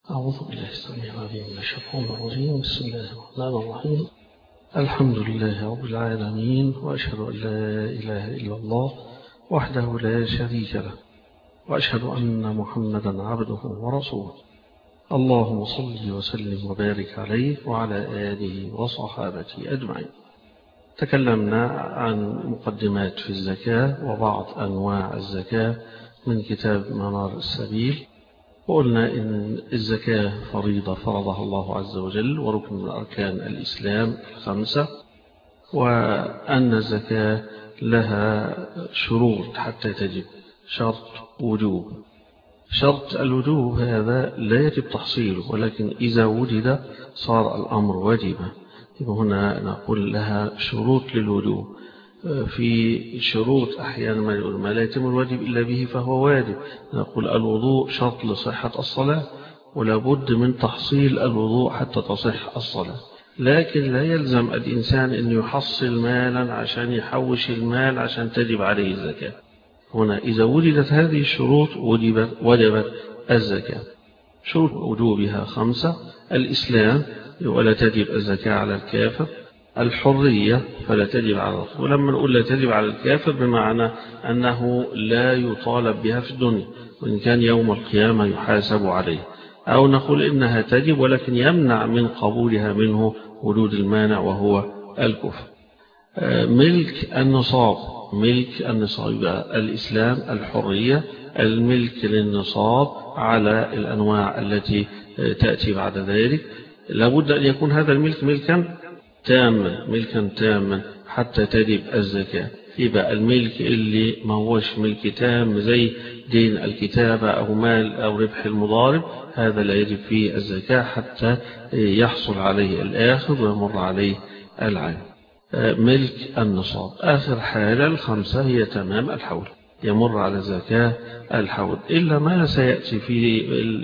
أعوذ بالله السميع العليم من الشيطان الرجيم بسم الله الرحمن الرحيم الحمد لله رب العالمين وأشهد أن لا إله إلا الله وحده لا شريك له وأشهد أن محمدا عبده ورسوله اللهم صل وسلم وبارك عليه وعلى آله وصحابته أجمعين تكلمنا عن مقدمات في الزكاة وبعض أنواع الزكاة من كتاب منار السبيل وقلنا إن الزكاة فريضة فرضها الله عز وجل وركن من أركان الإسلام الخمسة وأن الزكاة لها شروط حتى تجب شرط وجوب شرط الوجوب هذا لا يجب تحصيله ولكن إذا وجد صار الأمر واجبا هنا نقول لها شروط للوجوب في شروط أحيانا ما يقول ما لا يتم الواجب إلا به فهو واجب نقول الوضوء شرط لصحة الصلاة ولا بد من تحصيل الوضوء حتى تصح الصلاة لكن لا يلزم الإنسان أن يحصل مالا عشان يحوش المال عشان تجب عليه الزكاة هنا إذا وجدت هذه الشروط وجبت, وجبت الزكاة شروط وجوبها خمسة الإسلام ولا تجب الزكاة على الكافر الحرية فلا تجب على الرسول ولما نقول لا تجب على الكافر بمعنى أنه لا يطالب بها في الدنيا وإن كان يوم القيامة يحاسب عليه أو نقول إنها تجب ولكن يمنع من قبولها منه وجود المانع وهو الكفر ملك النصاب ملك النصاب الإسلام الحرية الملك للنصاب على الأنواع التي تأتي بعد ذلك لابد أن يكون هذا الملك ملكا تاما ملكا تاما حتى تجب الزكاة يبقى الملك اللي ما هوش ملك تام زي دين الكتابة أو مال أو ربح المضارب هذا لا يجب فيه الزكاة حتى يحصل عليه الآخر ويمر عليه العام ملك النصاب آخر حالة الخمسة هي تمام الحول يمر على زكاة الحول إلا ما سيأتي في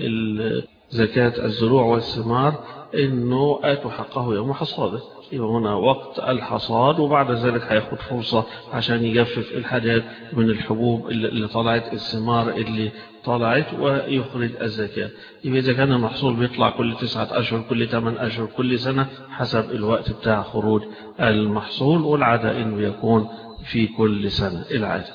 زكاة الزروع والثمار إنه آتوا حقه يوم حصاده يبقى هنا وقت الحصاد وبعد ذلك هياخد فرصة عشان يجفف الحاجات من الحبوب اللي طلعت الثمار اللي طلعت ويخرج الزكاة يبقى إذا كان المحصول بيطلع كل تسعة أشهر كل ثمان أشهر كل سنة حسب الوقت بتاع خروج المحصول والعادة إنه يكون في كل سنة العادة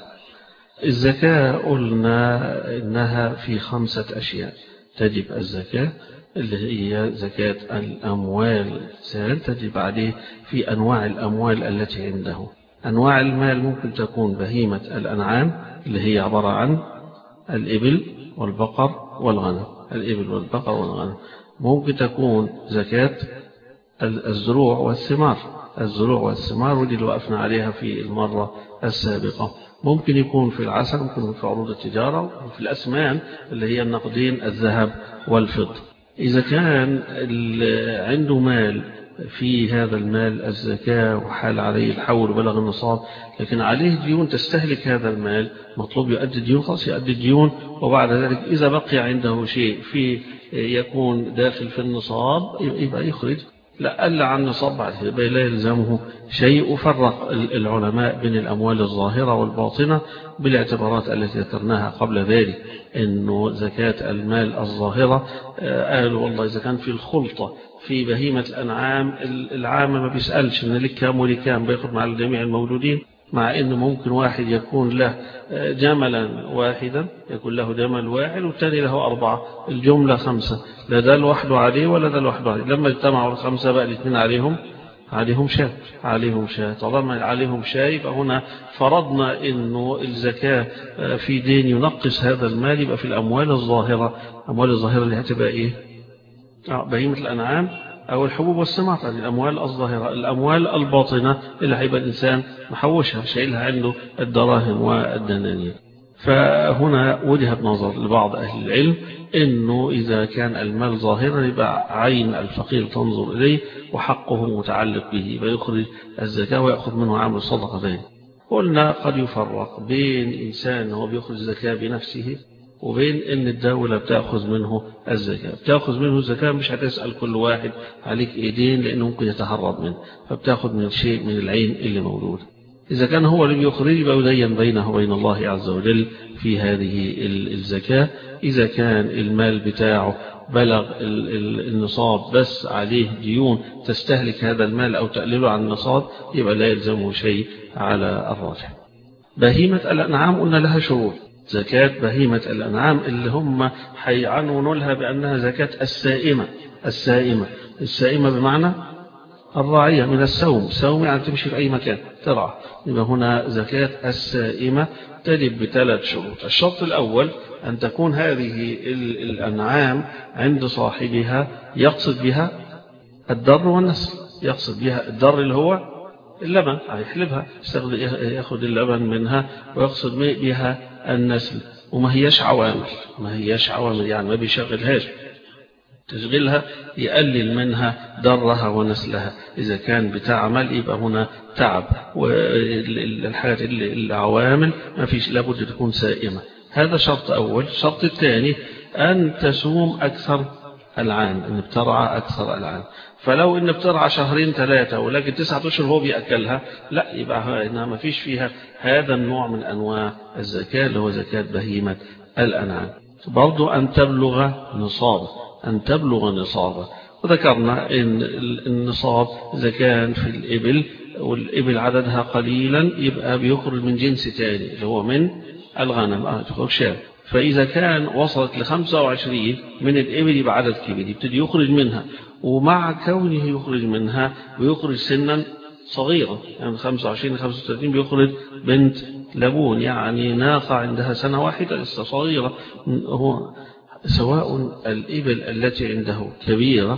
الزكاة قلنا إنها في خمسة أشياء تجب الزكاة اللي هي زكاة الأموال الإنسان تجب عليه في أنواع الأموال التي عنده أنواع المال ممكن تكون بهيمة الأنعام اللي هي عبارة عن الإبل والبقر والغنم الإبل والبقر والغنم ممكن تكون زكاة الزروع والثمار الزروع والثمار ودي اللي وقفنا عليها في المرة السابقة ممكن يكون في العسل ممكن يكون في عروض التجارة وفي الأسمان اللي هي النقدين الذهب والفضة إذا كان عنده مال في هذا المال الزكاة وحال عليه الحول بلغ النصاب لكن عليه ديون تستهلك هذا المال مطلوب يؤدي ديون خلاص يؤدي ديون وبعد ذلك إذا بقي عنده شيء في يكون داخل في النصاب يبقى يخرج لا ألا عن نصاب بعد يبقى لا يلزمه شيء وفرق العلماء بين الأموال الظاهرة والباطنة بالاعتبارات التي ذكرناها قبل ذلك أنه زكاة المال الظاهرة قالوا والله إذا كان في الخلطة في بهيمة الأنعام العامة ما بيسألش إن لك كام ولك كام بياخد مع الجميع الموجودين مع أنه ممكن واحد يكون له جملا واحدا يكون له جمل واحد والثاني له أربعة الجملة خمسة لا ده لوحده عليه ولا ده لوحده عليه لما اجتمعوا الخمسة بقى الاثنين عليهم عليهم شاة عليهم شاة طالما عليهم شاة يبقى هنا فرضنا انه الزكاة في دين ينقص هذا المال يبقى في الأموال الظاهرة الأموال الظاهرة اللي هتبقى ايه بهيمة الأنعام أو الحبوب والثمار هذه الأموال الظاهرة الأموال الباطنة اللي هيبقى الإنسان محوشها شايلها عنده الدراهم والدنانير فهنا وجهة نظر لبعض أهل العلم أنه إذا كان المال ظاهرا يبقى عين الفقير تنظر إليه وحقه متعلق به فيخرج الزكاة ويأخذ منه عامل صدقة ذلك قلنا قد يفرق بين إنسان هو بيخرج الزكاة بنفسه وبين ان الدولة بتأخذ منه الزكاة بتأخذ منه الزكاة مش هتسأل كل واحد عليك ايدين لانه ممكن يتهرب منه فبتأخذ من شيء من العين اللي موجود إذا كان هو اللي بيخرج يبقى يدين بينه وبين الله عز وجل في هذه الزكاة إذا كان المال بتاعه بلغ النصاب بس عليه ديون تستهلك هذا المال أو تقلله عن النصاب يبقى لا يلزمه شيء على الراجح بهيمة الأنعام قلنا لها شروط زكاة بهيمة الأنعام اللي هم هيعنونوا لها بأنها زكاة السائمة السائمة السائمة بمعنى الراعية من السوم السوم يعني تمشي في أي مكان ترعى يبقى هنا زكاة السائمة تجب بثلاث شروط الشرط الأول أن تكون هذه الأنعام عند صاحبها يقصد بها الدر والنسل يقصد بها الدر اللي هو اللبن هيحلبها ياخذ اللبن منها ويقصد بها النسل وما هياش عوامل ما هياش عوامل يعني ما بيشغلهاش تشغيلها يقلل منها درها ونسلها إذا كان بتعمل يبقى هنا تعب والحاجات العوامل ما فيش لابد تكون سائمة هذا شرط أول الشرط الثاني أن تسوم أكثر العام أن بترعى أكثر العام فلو أن بترعى شهرين ثلاثة ولكن تسعة أشهر هو بيأكلها لا يبقى إنها ما فيش فيها هذا النوع من أنواع الزكاة اللي هو زكاة بهيمة الأنعام برضو أن تبلغ نصابه أن تبلغ نصابه وذكرنا أن النصاب إذا كان في الإبل والإبل عددها قليلا يبقى بيخرج من جنس تاني اللي هو من الغنم آه تخرج شاب فإذا كان وصلت ل 25 من الإبل يبقى عدد كبير يبتدي يخرج منها ومع كونه يخرج منها ويخرج سنا صغيرة يعني 25 35 بيخرج بنت لبون يعني ناقة عندها سنة واحدة لسه صغيرة هو سواء الإبل التي عنده كبيرة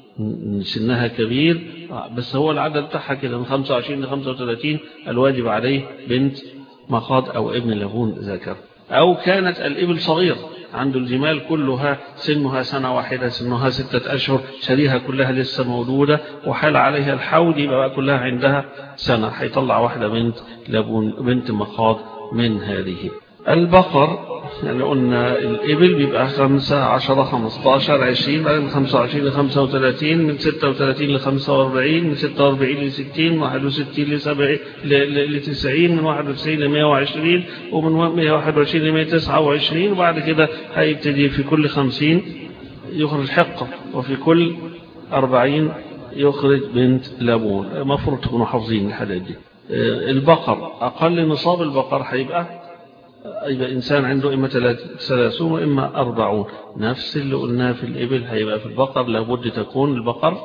سنها كبير بس هو العدد بتاعها كده من 25 ل 35 الواجب عليه بنت مخاض أو ابن لبون ذكر أو كانت الإبل صغيرة عنده الجمال كلها سنها سنة واحدة سنها ستة أشهر شريها كلها لسه موجودة وحال عليها الحول يبقى كلها عندها سنة هيطلع واحدة بنت لبون بنت مخاض من هذه البقر يعني قلنا الإبل بيبقى خمسة عشرة خمستاشر عشرين بعدين من خمسة وعشرين لخمسة وثلاثين من ستة وثلاثين لخمسة واربعين من ستة واربعين لستين واحد وستين لسبعين لتسعين من واحد وتسعين لمية وعشرين ومن مية واحد وعشرين لمية تسعة وعشرين وبعد كده هيبتدي في كل خمسين يخرج حقة وفي كل أربعين يخرج بنت لبون مفروض تكونوا حافظين الحاجات دي البقر أقل نصاب البقر هيبقى يبقى إنسان عنده إما ثلاثون وإما أربعون نفس اللي قلناه في الإبل هيبقى في البقر لابد تكون البقر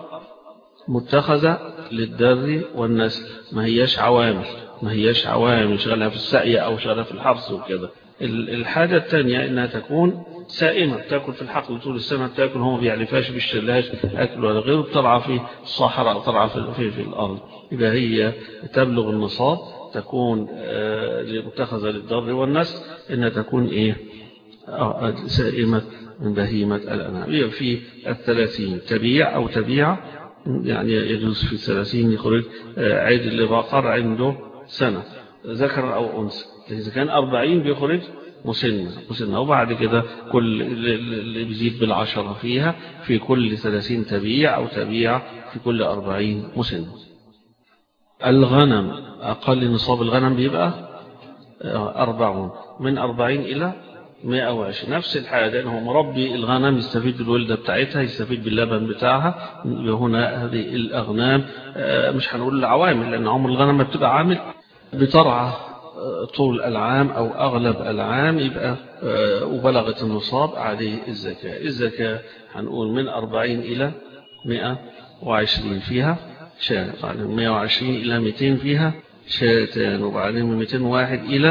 متخذة للدر والنسل ما هياش عوامل ما هياش عوامل شغلها في السقية أو شغلها في الحرث وكده الحاجة الثانية إنها تكون سائمة بتاكل في الحقل طول السنة بتاكل هو ما بيعرفهاش بيشتريهاش أكل ولا غيره بترعى في الصحراء ترعى في, في, في الأرض يبقى هي تبلغ النصاب تكون متخذة للضر والنسل إنها تكون إيه سائمة من بهيمة الأنعام يبقى في الثلاثين تبيع أو تبيع يعني يجوز في الثلاثين يخرج عيد لبقر عنده سنة ذكر أو أنثى إذا كان أربعين بيخرج مسنة مسنة وبعد كده كل اللي بيزيد بالعشرة فيها في كل ثلاثين تبيع أو تبيع في كل أربعين مسنة الغنم أقل نصاب الغنم بيبقى أربعون من أربعين إلى مئة وعشرين نفس الحاجة لأنه مربي الغنم يستفيد بالولدة بتاعتها يستفيد باللبن بتاعها هنا هذه الأغنام مش هنقول العوامل لأن عمر الغنم بتبقى عامل بترعى طول العام أو أغلب العام يبقى وبلغت النصاب عليه الزكاة الزكاة هنقول من أربعين إلى مئة وعشرين فيها شاة بعدين 120 إلى 200 فيها شاتان وبعدين من 201 إلى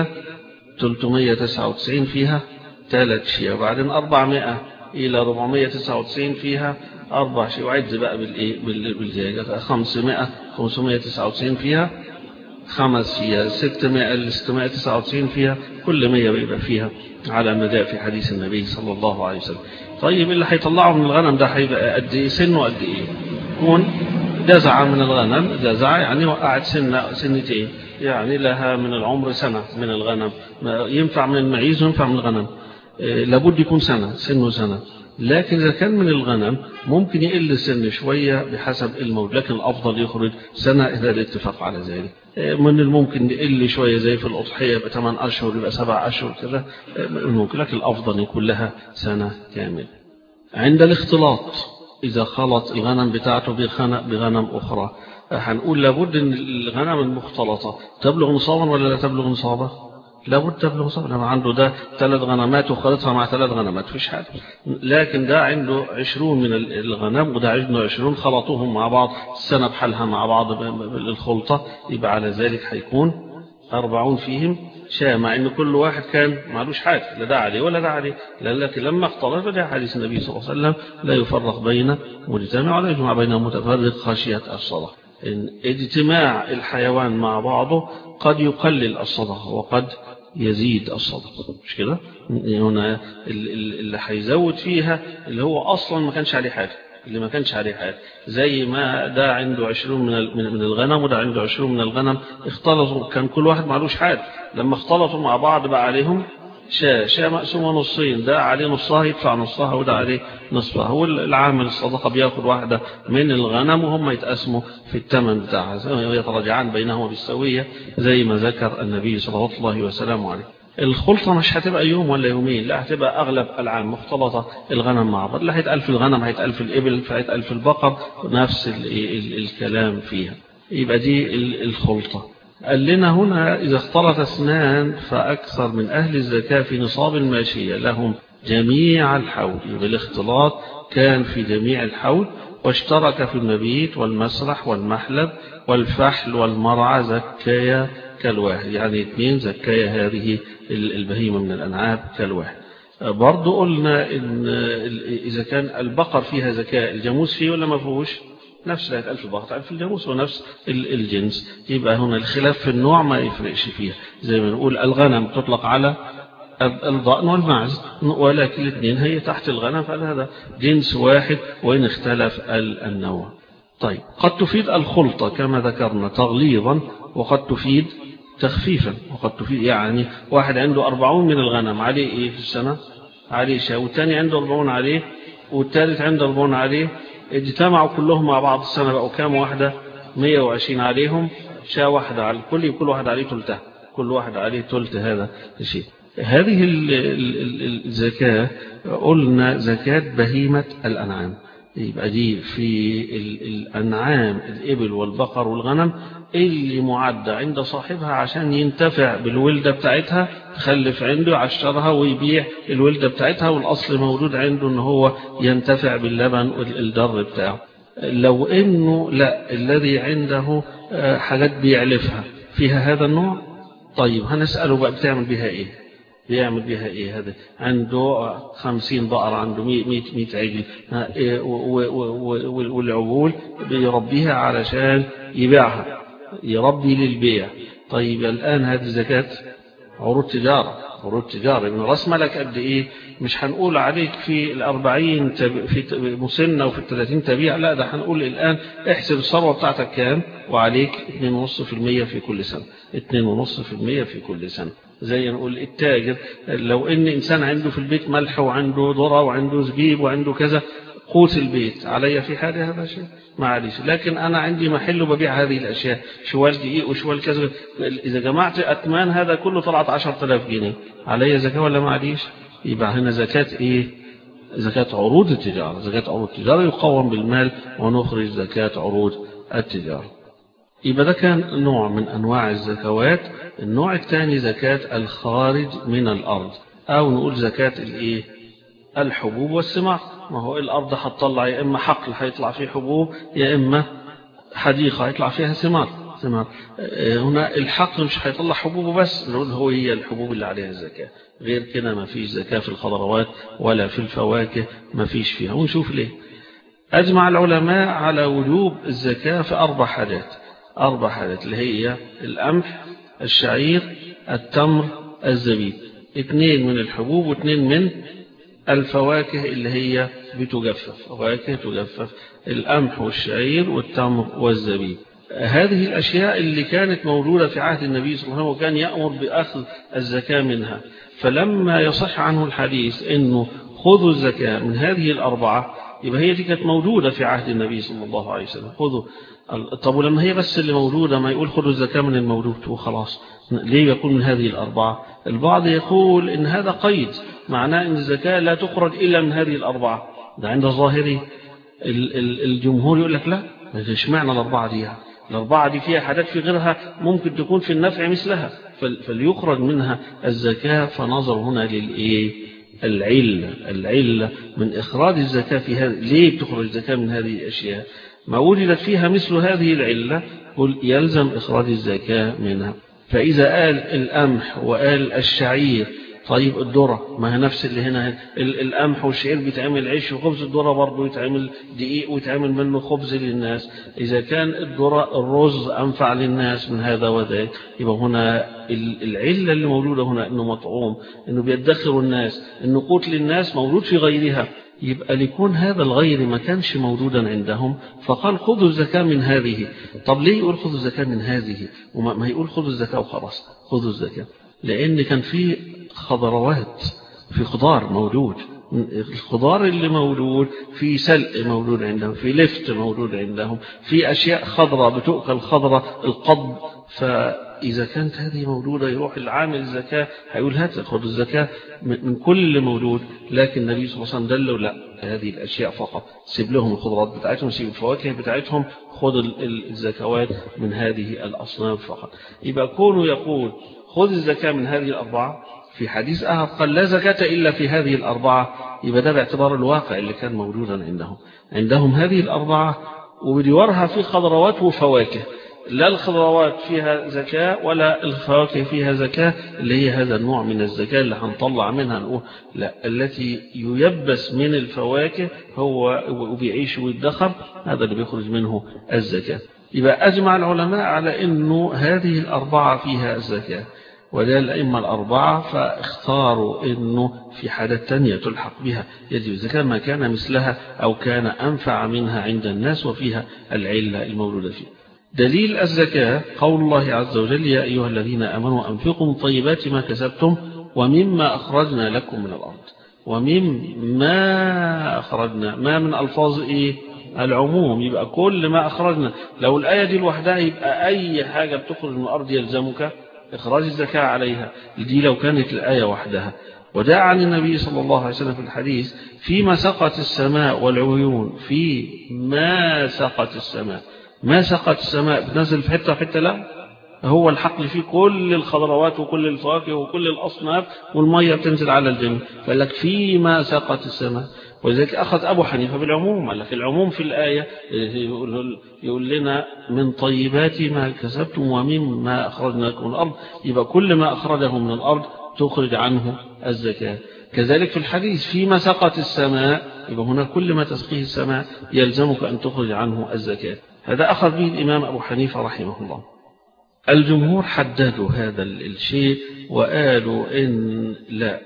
399 فيها ثلاث شيء وبعدين 400 إلى 499 فيها أربع شيء وعد بقى بالإيه بالزيادة 500 599 فيها خمس فيها 600 ل 699 فيها كل 100 بيبقى فيها على مدى في حديث النبي صلى الله عليه وسلم طيب اللي هيطلعه من الغنم ده هيبقى قد ايه سنه قد ايه يكون جزعة من الغنم جزعة يعني وقعت سنة سنتين يعني لها من العمر سنة من الغنم ينفع من المعيز وينفع من الغنم لابد يكون سنة سنه سنة لكن إذا كان من الغنم ممكن يقل السن شوية بحسب الموت لكن الأفضل يخرج سنة إذا الاتفاق على ذلك من الممكن يقل شوية زي في الأضحية يبقى 8 أشهر يبقى 7 أشهر كده ممكن لكن الأفضل يكون لها سنة كاملة عند الاختلاط إذا خلط الغنم بتاعته بغنم أخرى هنقول لابد أن الغنم المختلطة تبلغ نصابا ولا لا تبلغ نصابا لابد تبلغ نصابا لما عنده ده ثلاث غنمات وخلطها مع ثلاث غنمات فيش حاجة لكن ده عنده عشرون من الغنم وده عنده عشرون خلطوهم مع بعض السنة بحالها مع بعض بالخلطة يبقى على ذلك هيكون أربعون فيهم شاء مع ان كل واحد كان معلوش حاجة لا ده عليه ولا ده عليه لكن لما اختلط ده حديث النبي صلى الله عليه وسلم لا يفرق بين مجتمع ولا يجمع بين متفرق خشية الصلاة إن اجتماع الحيوان مع بعضه قد يقلل الصدقة وقد يزيد الصدقة مش كده هنا اللي هيزود فيها اللي هو أصلا ما كانش عليه حاجة اللي ما كانش عليه حاجة زي ما ده عنده عشرون من من الغنم وده عنده عشرون من الغنم اختلطوا كان كل واحد معلوش حاجة لما اختلطوا مع بعض بقى عليهم شاة شاة مقسومة نصين ده عليه نصها يدفع نصها وده عليه نصفها هو العامل الصدقة بياخد واحدة من الغنم وهم يتقسموا في الثمن بتاعها يتراجعان بينهما بالسوية زي ما ذكر النبي صلى الله عليه وسلم عليه الخلطة مش هتبقى يوم ولا يومين لا هتبقى أغلب العام مختلطة الغنم مع بعض لا هيتقال في الغنم هيتقال في الإبل هيتقال في البقر نفس ال ال الكلام فيها يبقى دي الخلطة قال لنا هنا إذا اختلط اثنان فأكثر من أهل الزكاة في نصاب الماشية لهم جميع الحول بالاختلاط كان في جميع الحول واشترك في المبيت والمسرح والمحلب والفحل والمرعى زكايا كالواحد يعني اثنين زكايا هذه البهيمة من الأنعام كالواحد برضو قلنا إن إذا كان البقر فيها زكاة الجاموس فيه ولا ما فيهوش نفس لا ألف البقر ألف الجاموس ونفس الجنس يبقى هنا الخلاف في النوع ما يفرقش فيها زي ما نقول الغنم تطلق على الضأن والمعز ولكن الاثنين هي تحت الغنم فهذا جنس واحد وإن اختلف النوع طيب قد تفيد الخلطة كما ذكرنا تغليظا وقد تفيد تخفيفا وقد تفيد يعني واحد عنده أربعون من الغنم عليه إيه في السنة عليه شاء والثاني عنده أربعون عليه والثالث عنده أربعون عليه اجتمعوا كلهم مع بعض السنة بقوا كام واحدة 120 عليهم شاة واحدة على الكل كل واحد عليه تلته كل واحد عليه تلت هذا الشيء هذه الزكاة قلنا زكاة بهيمة الأنعام يبقى دي في الأنعام الإبل والبقر والغنم اللي معدة عند صاحبها عشان ينتفع بالولدة بتاعتها تخلف عنده يعشرها ويبيع الولدة بتاعتها والأصل موجود عنده ان هو ينتفع باللبن والدر بتاعه لو انه لا الذي عنده حاجات بيعلفها فيها هذا النوع طيب هنسأله بقى بتعمل بها ايه بيعمل بها ايه هذا عنده خمسين بقرة عنده مئة مئة عجل والعجول بيربيها علشان يبيعها يربي للبيع طيب الآن هذه زكاة عروض تجارة عروض تجارة من رأس مالك قد إيه مش هنقول عليك في الأربعين في مسنة وفي الثلاثين تبيع لا ده هنقول الآن احسب الثروة بتاعتك كام وعليك 2.5% في كل سنة 2.5% في كل سنة زي نقول التاجر لو ان انسان عنده في البيت ملح وعنده ذره وعنده زبيب وعنده كذا قوت البيت علي في حاجه هذا شيء معلش لكن انا عندي محل وببيع هذه الاشياء شوال دقيق وشوال كذا اذا جمعت اثمان هذا كله طلعت 10000 جنيه علي زكاه ولا معليش يبقى هنا زكاه ايه زكاه عروض التجاره زكاه عروض التجاره يقوم بالمال ونخرج زكاه عروض التجاره يبقى ده كان نوع من أنواع الزكوات النوع الثاني زكاة الخارج من الأرض أو نقول زكاة الإيه الحبوب والثمار ما هو الأرض هتطلع يا إما حقل هيطلع فيه حبوب يا إما حديقة هيطلع فيها ثمار ثمار هنا الحقل مش هيطلع حبوب بس نقول هو هي الحبوب اللي عليها الزكاة غير كده ما فيش زكاة في الخضروات ولا في الفواكه ما فيش فيها ونشوف ليه أجمع العلماء على وجوب الزكاة في أربع حاجات أربع حاجات اللي هي القمح الشعير التمر الزبيب اثنين من الحبوب واثنين من الفواكه اللي هي بتجفف فواكه تجفف القمح والشعير والتمر والزبيب هذه الأشياء اللي كانت موجودة في عهد النبي صلى الله عليه وسلم وكان يأمر بأخذ الزكاة منها فلما يصح عنه الحديث أنه خذوا الزكاة من هذه الأربعة يبقى هي دي كانت موجودة في عهد النبي صلى الله عليه وسلم خذوا طب ولما هي بس اللي موجودة ما يقول خذوا الزكاة من الموجود وخلاص ليه يكون من هذه الأربعة البعض يقول إن هذا قيد معناه أن الزكاة لا تخرج إلا من هذه الأربعة ده عند الظاهري الجمهور يقول لك لا اشمعنى الأربعة دي يعني الأربعة دي فيها حاجات في غيرها ممكن تكون في النفع مثلها فليخرج منها الزكاة فنظر هنا للإيه العلة العلة من إخراج الزكاة في هذا ليه بتخرج الزكاة من هذه الأشياء ما وجدت فيها مثل هذه العلة قل يلزم إخراج الزكاة منها فإذا قال القمح وقال الشعير طيب الذرة ما هي نفس اللي هنا القمح والشعير بيتعمل عيش وخبز الذرة برضه يتعمل دقيق ويتعمل منه خبز للناس إذا كان الذرة الرز أنفع للناس من هذا وذاك يبقى هنا العلة اللي موجودة هنا إنه مطعوم إنه بيدخر الناس إنه قوت للناس موجود في غيرها يبقى ليكون هذا الغير ما كانش موجودا عندهم فقال خذوا الزكاة من هذه طب ليه يقول خذوا الزكاة من هذه وما يقول خذوا الزكاة وخلاص خذوا الزكاة لأن كان في خضروات في خضار موجود الخضار اللي موجود في سلق موجود عندهم في لفت موجود عندهم في أشياء خضراء بتؤكل خضراء القض فإذا كانت هذه موجودة يروح العامل الزكاة هيقول هات خذ الزكاة من كل اللي موجود لكن النبي صلى الله عليه وسلم دلوا لا هذه الأشياء فقط سيب لهم الخضروات بتاعتهم سيب الفواكه بتاعتهم خذ الزكوات من هذه الأصناف فقط يبقى كونه يقول خذ الزكاة من هذه الأربعة في حديث آخر قال لا زكاة إلا في هذه الأربعة يبقى ده باعتبار الواقع اللي كان موجودا عندهم عندهم هذه الأربعة وبدورها في خضروات وفواكه لا الخضروات فيها زكاة ولا الفواكه فيها زكاة اللي هي هذا النوع من الزكاة اللي هنطلع منها نقول لا التي ييبس من الفواكه هو وبيعيش ويدخر هذا اللي بيخرج منه الزكاة يبقى أجمع العلماء على أنه هذه الأربعة فيها الزكاة وده الأئمة الأربعة فاختاروا أنه في حالات تانية تلحق بها يجب الزكاة ما كان مثلها أو كان أنفع منها عند الناس وفيها العلة الموجودة فيه دليل الزكاة قول الله عز وجل يا أيها الذين أمنوا أنفقوا من طيبات ما كسبتم ومما أخرجنا لكم من الأرض ومما أخرجنا ما من ألفاظ إيه العموم يبقى كل ما أخرجنا لو الآية دي لوحدها يبقى أي حاجة بتخرج من الأرض يلزمك إخراج الزكاة عليها دي لو كانت الآية وحدها ودعا عن النبي صلى الله عليه وسلم في الحديث فيما سقط السماء والعيون في ما سقط السماء ما سقط السماء بتنزل في حتة حتة لا هو الحقل فيه كل الخضروات وكل الفواكه وكل الأصناف والمية بتنزل على الجميع فقال لك فيما سقط السماء ولذلك أخذ أبو حنيفة بالعموم قال لك العموم في الآية يقول, يقول لنا من طيبات ما كسبتم ومما أخرجنا لكم من الأرض يبقى كل ما أخرجه من الأرض تخرج عنه الزكاة كذلك في الحديث فيما سقط السماء يبقى هنا كل ما تسقيه السماء يلزمك أن تخرج عنه الزكاة هذا أخذ به الإمام أبو حنيفة رحمه الله الجمهور حددوا هذا الشيء وقالوا إن لا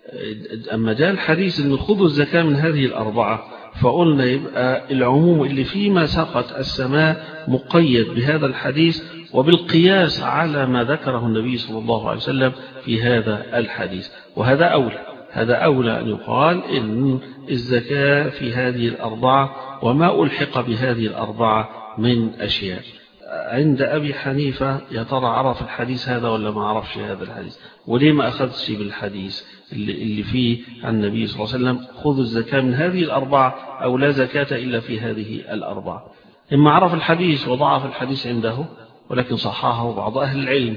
أما جاء الحديث أن خذوا الزكاة من هذه الأربعة فقلنا يبقى العموم اللي فيما سقط السماء مقيد بهذا الحديث وبالقياس على ما ذكره النبي صلى الله عليه وسلم في هذا الحديث وهذا أولى هذا أولى أن يقال إن الزكاة في هذه الأربعة وما ألحق بهذه الأربعة من أشياء عند أبي حنيفة يا ترى عرف الحديث هذا ولا ما عرفش هذا الحديث وليه ما أخذش بالحديث اللي, اللي فيه عن النبي صلى الله عليه وسلم خذوا الزكاة من هذه الأربعة أو لا زكاة إلا في هذه الأربعة إما عرف الحديث وضعف الحديث عنده ولكن صححه بعض أهل العلم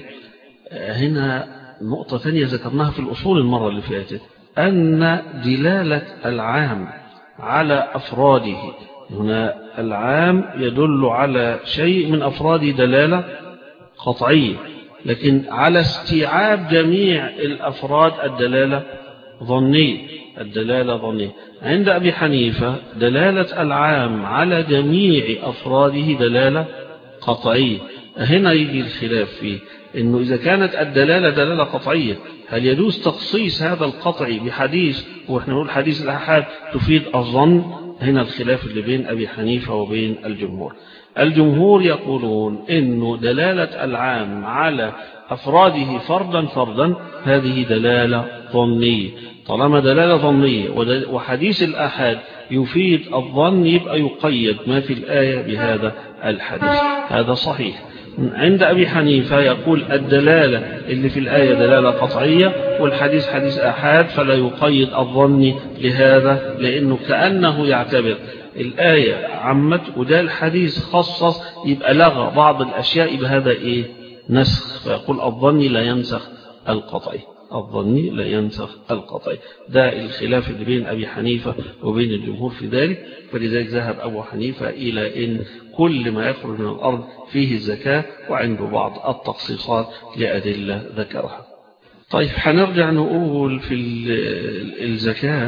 هنا نقطة ثانية ذكرناها في الأصول المرة اللي فاتت أن دلالة العام على أفراده هنا العام يدل على شيء من أفراد دلالة قطعية لكن على استيعاب جميع الأفراد الدلالة ظنية الدلالة ظنية عند أبي حنيفة دلالة العام على جميع أفراده دلالة قطعية هنا يجي الخلاف فيه إنه إذا كانت الدلالة دلالة قطعية هل يجوز تخصيص هذا القطعي بحديث وإحنا نقول حديث الأحاد تفيد الظن هنا الخلاف اللي بين أبي حنيفة وبين الجمهور الجمهور يقولون إنه دلالة العام على أفراده فردا فردا هذه دلالة ظنية طالما دلالة ظنية وحديث الأحد يفيد الظن يبقى يقيد ما في الآية بهذا الحديث هذا صحيح عند أبي حنيفة يقول الدلالة اللي في الآية دلالة قطعية والحديث حديث أحاد فلا يقيد الظن لهذا لأنه كأنه يعتبر الآية عمت وده الحديث خصص يبقى لغى بعض الأشياء بهذا إيه نسخ فيقول الظن لا ينسخ القطعي الظني لا ينسخ القطعي ده الخلاف اللي بين أبي حنيفة وبين الجمهور في ذلك فلذلك ذهب أبو حنيفة إلى أن كل ما يخرج من الأرض فيه الزكاة وعنده بعض التخصيصات لأدلة ذكرها طيب هنرجع نقول في الزكاة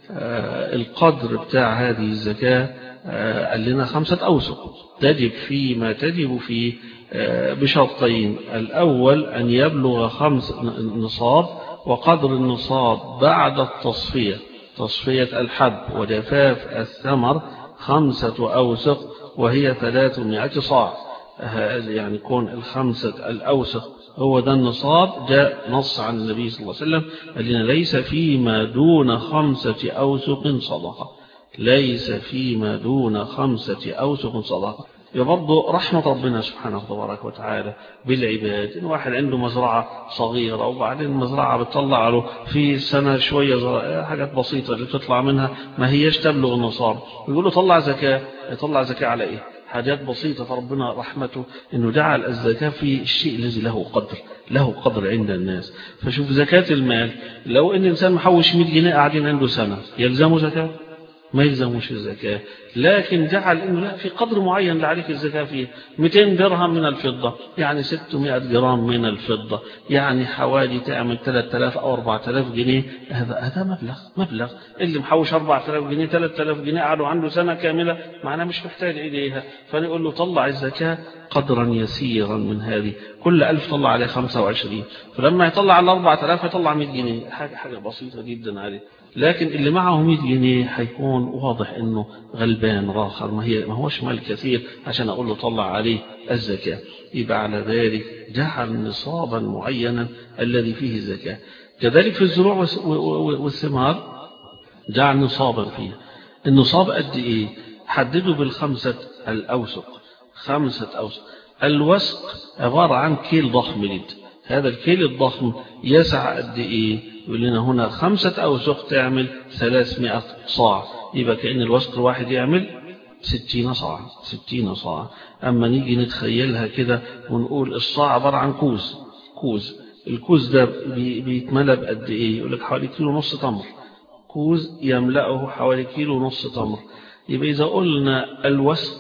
القدر بتاع هذه الزكاة قال لنا خمسة أوسق تجب فيما تجب فيه بشرطين الأول أن يبلغ خمس نصاب وقدر النصاب بعد التصفية تصفية الحب وجفاف الثمر خمسة أوسق وهي ثلاثمائة صاع يعني كون الخمسة الأوسق هو ده النصاب جاء نص عن النبي صلى الله عليه وسلم الذين ليس فيما دون خمسة أوسق صدقة ليس فيما دون خمسة أوسق صدقة برضه رحمة ربنا سبحانه وتبارك وتعالى بالعباد إن واحد عنده مزرعة صغيرة وبعدين المزرعة بتطلع له في سنة شوية حاجات بسيطة اللي بتطلع منها ما هيش تبلغ النصاب يقول له طلع زكاة يطلع زكاة على إيه حاجات بسيطة فربنا رحمته أنه جعل الزكاة في الشيء الذي له قدر له قدر عند الناس فشوف زكاة المال لو أن إنسان محوش 100 جنيه قاعدين عنده سنة يلزمه زكاة ما يلزموش الزكاة لكن جعل انه لا في قدر معين لعليك الزكاة فيه 200 درهم من الفضة يعني 600 جرام من الفضة يعني حوالي تعمل 3000 او 4000 جنيه هذا هذا مبلغ مبلغ اللي محوش 4000 جنيه 3000 جنيه قعدوا عنده سنة كاملة معناه مش محتاج اليها فنقول له طلع الزكاة قدرا يسيرا من هذه كل ألف طلع عليه 25 فلما يطلع على 4000 يطلع 100 جنيه حاجة حاجة بسيطة جدا عليه لكن اللي معه 100 جنيه هيكون واضح انه غلبان راخر ما هي ما هوش مال كثير عشان اقول له طلع عليه الزكاة يبقى على ذلك جعل نصابا معينا الذي فيه الزكاة كذلك في الزروع والثمار جعل نصابا فيه النصاب قد ايه حدده بالخمسة الاوسق خمسة اوسق الوسق عبارة عن كيل ضخم جدا هذا الكيل الضخم يسع قد ايه يقول لنا هنا خمسة أوسق تعمل 300 صاع يبقى كأن الوسق الواحد يعمل 60 صاع 60 صاع أما نيجي نتخيلها كده ونقول الصاع عبارة عن كوز كوز الكوز ده بيتملى بقد إيه يقول لك حوالي كيلو نص تمر كوز يملأه حوالي كيلو نص تمر يبقى إذا قلنا الوسق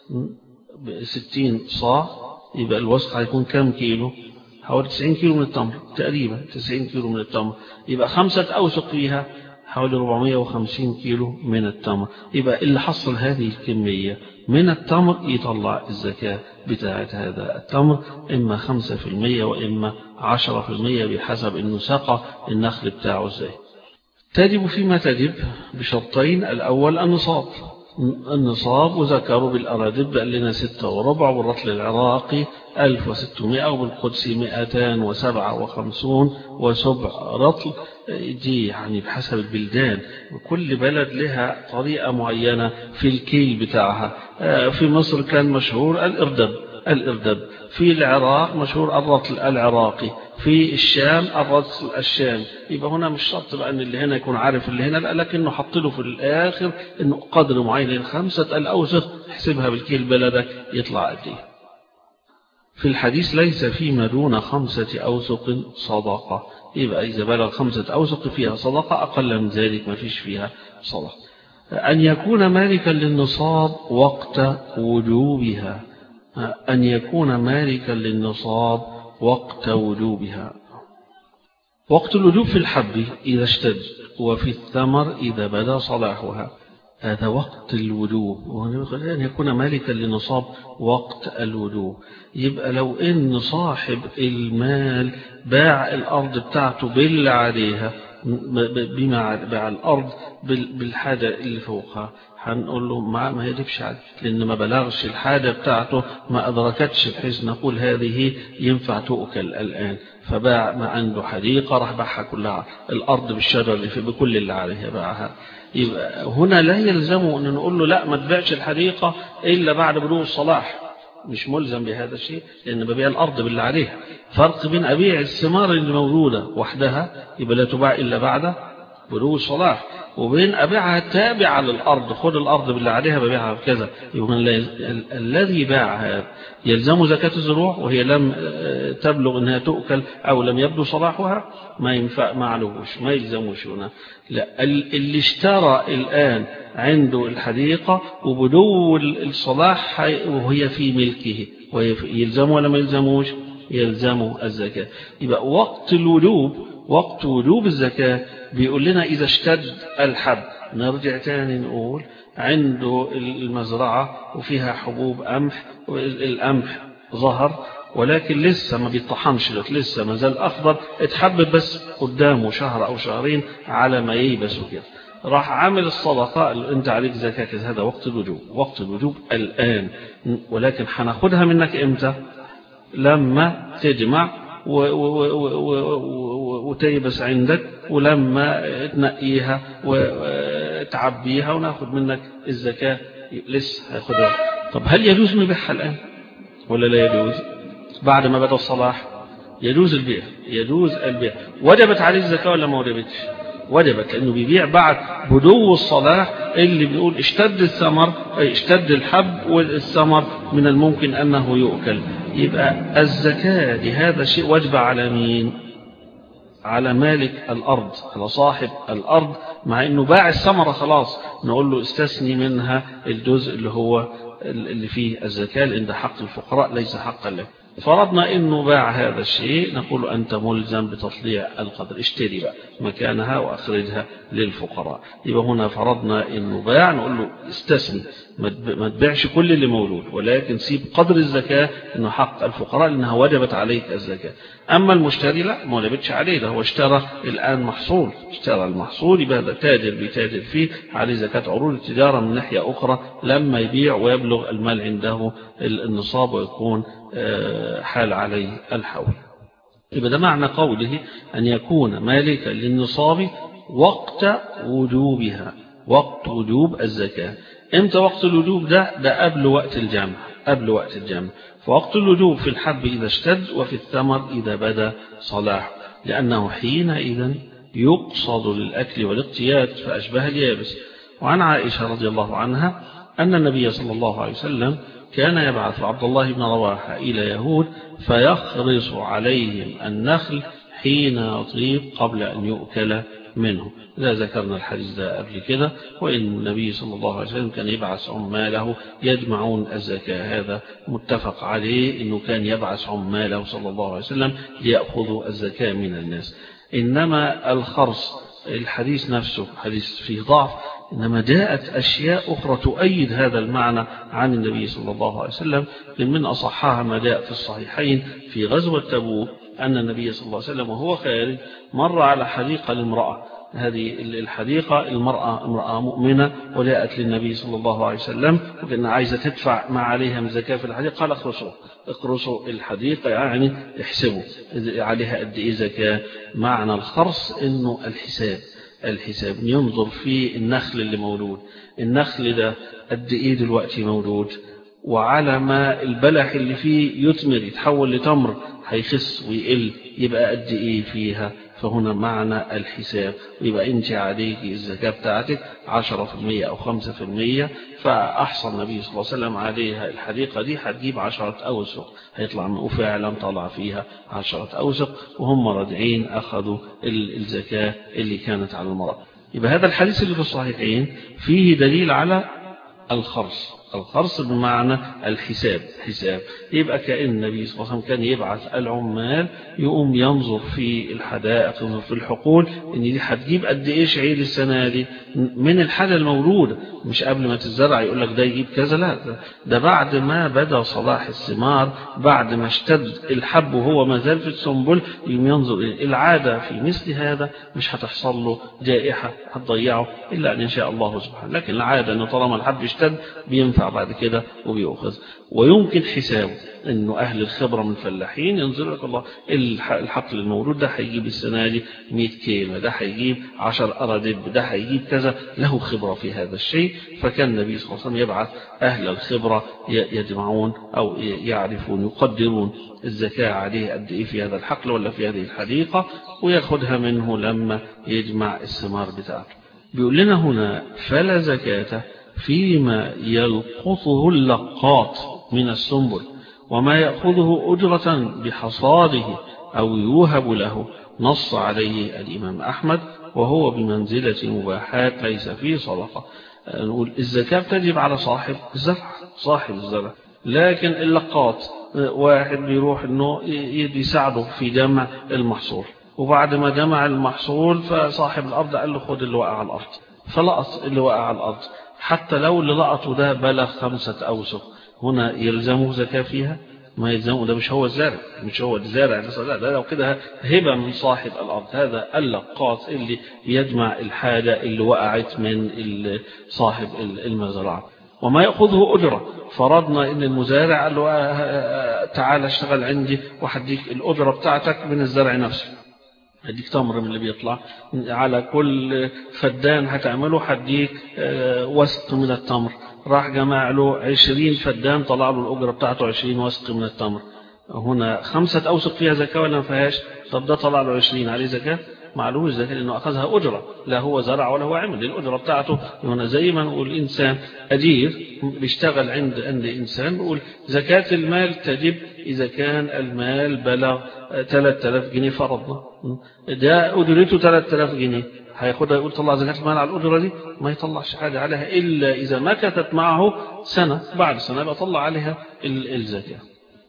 60 صاع يبقى الوسق هيكون كام كيلو حوالي 90 كيلو من التمر تقريبا 90 كيلو من التمر يبقى خمسة أوسق فيها حوالي 450 كيلو من التمر يبقى اللي حصل هذه الكمية من التمر يطلع الزكاة بتاعة هذا التمر إما 5% وإما 10% بحسب إنه سقى النخل بتاعه ازاي تجب فيما تجب بشرطين الأول النصاب النصاب وذكروا بالأرادب قال لنا ستة وربع والرطل العراقي ألف وستمائة وبالقدس مئتان وسبعة وخمسون وسبع رطل دي يعني بحسب البلدان وكل بلد لها طريقة معينة في الكيل بتاعها في مصر كان مشهور الإردب الإردب في العراق مشهور الرطل العراقي في الشام الرطل الشام يبقى هنا مش شرط بقى ان اللي هنا يكون عارف اللي هنا لا لكنه حط له في الاخر انه قدر معين خمسة الاوسط احسبها بالكيل بلدك يطلع قد ايه في الحديث ليس فيما دون خمسة أوسق صدقة يبقى إذا بلغ خمسة أوسق فيها صدقة أقل من ذلك ما فيش فيها صدقة أن يكون مالكا للنصاب وقت وجوبها أن يكون مالكا للنصاب وقت وجوبها وقت الوجوب في الحب إذا اشتد وفي الثمر إذا بدا صلاحها هذا وقت الوجوب أن يكون مالكا لنصاب وقت الوجوب يبقى لو إن صاحب المال باع الأرض بتاعته باللي عليها بما باع الأرض بالحاجة اللي فوقها هنقول له ما ما يجبش عليه لأن ما بلغش الحاجة بتاعته ما أدركتش بحيث نقول هذه ينفع تؤكل الآن فباع ما عنده حديقة راح باعها كلها الأرض بالشجر اللي في بكل اللي عليها باعها يبقى هنا لا يلزمه أن نقول له لا ما تبيعش الحديقة إلا بعد بلوغ الصلاح مش ملزم بهذا الشيء لأن ببيع الأرض باللي عليها فرق بين أبيع الثمار اللي موجودة وحدها يبقى لا تباع إلا بعد بلوغ الصلاح وبين أبيعها تابعة للأرض خد الأرض باللي عليها ببيعها بكذا يبقى الذي باعها يلزم زكاة الزروع وهي لم تبلغ أنها تؤكل أو لم يبدو صلاحها ما ينفع ما علوش ما يلزموش هنا لا اللي اشترى الآن عنده الحديقة وبدو الصلاح وهي في ملكه يلزمه ولا ما يلزموش يلزمه الزكاة يبقى وقت الوجوب وقت وجوب الزكاة بيقول لنا إذا اشتد الحب نرجع تاني نقول عنده المزرعة وفيها حبوب قمح القمح ظهر ولكن لسه ما بيطحنش لسه ما زال أخضر اتحبب بس قدامه شهر أو شهرين على ما ييبس كده راح عامل الصدقة اللي انت عليك زكاة هذا وقت الوجوب وقت الوجوب الآن ولكن هناخدها منك امتى لما تجمع وتيبس عندك ولما تنقيها وتعبيها وناخد منك الزكاة لسه هاخدها طب هل يجوز نبيعها الآن ولا لا يجوز بعد ما بدأ الصلاح يجوز البيع يجوز البيع وجبت عليه الزكاة ولا ما وجبتش وجبت لأنه بيبيع بعد بدو الصلاح اللي بنقول اشتد الثمر أي اشتد الحب والثمر من الممكن أنه يؤكل يبقى الزكاة لهذا الشيء واجبة على مين على مالك الأرض على صاحب الأرض مع أنه باع الثمرة خلاص نقول له استثني منها الجزء اللي هو اللي فيه الزكاة لأن ده حق الفقراء ليس حقا لك فرضنا انه باع هذا الشيء نقول انت ملزم بتطليع القدر اشتري بقى مكانها واخرجها للفقراء يبقى هنا فرضنا انه باع نقول له استثني ما تبيعش كل اللي موجود ولكن سيب قدر الزكاة انه حق الفقراء لانها وجبت عليك الزكاة اما المشتري لا ما وجبتش عليه ده هو اشترى الان محصول اشترى المحصول يبقى هذا تاجر بيتاجر فيه عليه زكاة عروض التجارة من ناحية اخرى لما يبيع ويبلغ المال عنده النصاب ويكون حال عليه الحول يبقى ده معنى قوله أن يكون مالكا للنصاب وقت وجوبها وقت وجوب الزكاة امتى وقت الوجوب ده ده قبل وقت الجمع قبل وقت الجمع فوقت الوجوب في الحب إذا اشتد وفي الثمر إذا بدا صلاح لأنه حينئذ يقصد للأكل والاقتياد فأشبه اليابس وعن عائشة رضي الله عنها أن النبي صلى الله عليه وسلم كان يبعث عبد الله بن رواحة إلى يهود فيخرص عليهم النخل حين يطيب قبل أن يؤكل منه لا ذكرنا الحديث ده قبل كده وإن النبي صلى الله عليه وسلم كان يبعث عماله يجمعون الزكاة هذا متفق عليه أنه كان يبعث عماله صلى الله عليه وسلم ليأخذوا الزكاة من الناس إنما الخرص الحديث نفسه حديث فيه ضعف إنما جاءت أشياء أخرى تؤيد هذا المعنى عن النبي صلى الله عليه وسلم من أصحها ما جاء في الصحيحين في غزوة تبوك أن النبي صلى الله عليه وسلم وهو خارج مر على حديقة لامرأة هذه الحديقة المرأة امرأة مؤمنة وجاءت للنبي صلى الله عليه وسلم وكان عايزة تدفع ما عليها من زكاة في الحديقة قال اخرسوا اخرسوا الحديقة يعني احسبوا عليها قد ايه زكاة معنى الخرص انه الحساب الحساب ينظر في النخل اللي مولود النخل ده قد ايه دلوقتي مولود وعلى ما البلح اللي فيه يثمر يتحول لتمر هيخس ويقل يبقى قد ايه فيها فهنا معنى الحساب يبقى انت عليك الزكاة بتاعتك 10% او 5% فأحصى النبي صلى الله عليه وسلم عليها الحديقة دي هتجيب عشرة أوسق هيطلع من وفعلا طلع فيها عشرة أوسق وهم راجعين أخذوا الزكاة اللي كانت على المرأة يبقى هذا الحديث اللي في الصحيحين فيه دليل على الخرص الخرص بمعنى الحساب حساب يبقى كأن النبي صلى الله عليه وسلم كان يبعث العمال يقوم ينظر في الحدائق ينظر في الحقول ان دي هتجيب قد ايه شعير السنة دي من الحاجة المولودة مش قبل ما تزرع يقول لك ده يجيب كذا لا ده, ده بعد ما بدا صلاح الثمار بعد ما اشتد الحب وهو ما زال في السنبل يقوم ينظر العادة في مثل هذا مش هتحصل له جائحة هتضيعه إلا أن يشاء الله سبحانه لكن العادة أنه طالما الحب اشتد بينفع بينفع بعد كده وبيأخذ ويمكن حسابه انه اهل الخبرة من فلاحين ينزل لك الله الحقل المولود ده هيجيب السنة دي 100 كيلو ده هيجيب 10 أرادب ده هيجيب كذا له خبرة في هذا الشيء فكان النبي صلى الله عليه وسلم يبعث أهل الخبرة يجمعون أو يعرفون يقدرون الزكاة عليه قد إيه في هذا الحقل ولا في هذه الحديقة ويأخذها منه لما يجمع الثمار بتاعته بيقول لنا هنا فلا زكاة فيما يلقطه اللقاط من السنبل وما يأخذه أجرة بحصاده أو يوهب له نص عليه الإمام أحمد وهو بمنزلة مباحات ليس فيه صدقة نقول الزكاة تجب على صاحب الزرع صاحب الزرع لكن اللقاط واحد بيروح انه يساعده في جمع المحصول وبعد ما جمع المحصول فصاحب الأرض قال له خد اللي وقع على الأرض فلقط اللي وقع على الأرض حتى لو اللي لقطه ده بلغ خمسة أوسق هنا يلزمه زكاة فيها ما يلزمه ده مش هو الزارع مش هو الزارع لا ده لو كده هبة من صاحب الأرض هذا اللقاط اللي يجمع الحاجة اللي وقعت من صاحب المزرعة وما يأخذه أجرة فرضنا إن المزارع قال له تعال اشتغل عندي وحديك الأجرة بتاعتك من الزرع نفسه هديك تمر من اللي بيطلع على كل فدان هتعمله هديك وسط من التمر راح جمع له عشرين فدان طلع له الأجرة بتاعته عشرين وسط من التمر هنا خمسة أوسق فيها زكاة ولا ما فيهاش طب ده طلع له عشرين عليه زكاة معلوش زكاة لأنه أخذها أجرة لا هو زرع ولا هو عمل الأجرة بتاعته هنا زي ما نقول إنسان أجير بيشتغل عند عند إنسان نقول زكاة المال تجب إذا كان المال بلغ 3000 جنيه فرضنا ده أجرته 3000 جنيه هياخدها يقول طلع زكاة المال على الأجرة دي ما يطلعش حاجة عليها إلا إذا مكثت معه سنة بعد سنة يبقى طلع عليها الزكاة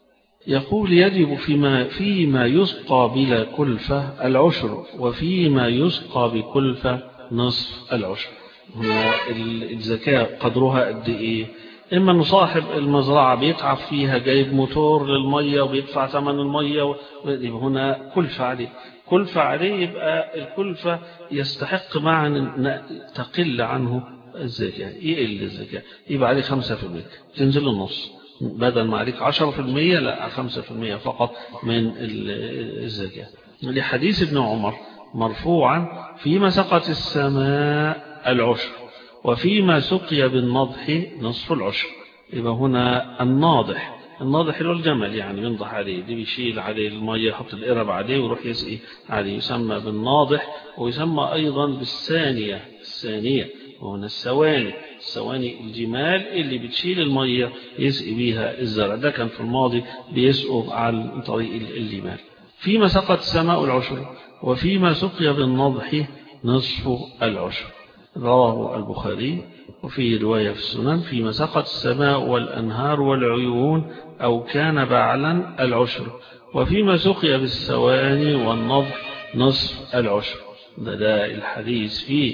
يقول يجب فيما, فيما يسقى بلا كلفة العشر وفيما يسقى بكلفة نصف العشر هنا الزكاة قدرها قد إيه إما أن صاحب المزرعة بيتعب فيها جايب موتور للمية وبيدفع ثمن المية يبقى هنا كلفة عليه كلفة عليه يبقى الكلفة يستحق معا أن تقل عنه الزكاة يقل الزكاة يبقى عليه 5% تنزل النص بدل ما عليك 10% لا 5% فقط من الزكاة لحديث ابن عمر مرفوعا فيما سقت السماء العشر وفيما سقي بالنضح نصف العشر يبقى هنا الناضح الناضح اللي هو الجمل يعني بينضح عليه دي بيشيل عليه المية يحط القرب عليه ويروح يسقي عليه يسمى بالناضح ويسمى أيضا بالثانية الثانية وهنا السواني السواني الجمال اللي بتشيل المية يسقي بيها الزرع ده كان في الماضي بيسقوا عن طريق الجمال فيما سقط السماء العشر وفيما سقي بالنضح نصف العشر رواه البخاري وفي رواية في السنن فيما سقط السماء والأنهار والعيون أو كان بعلا العشر وفيما سقي بالسواني والنضح نصف العشر ده ده الحديث فيه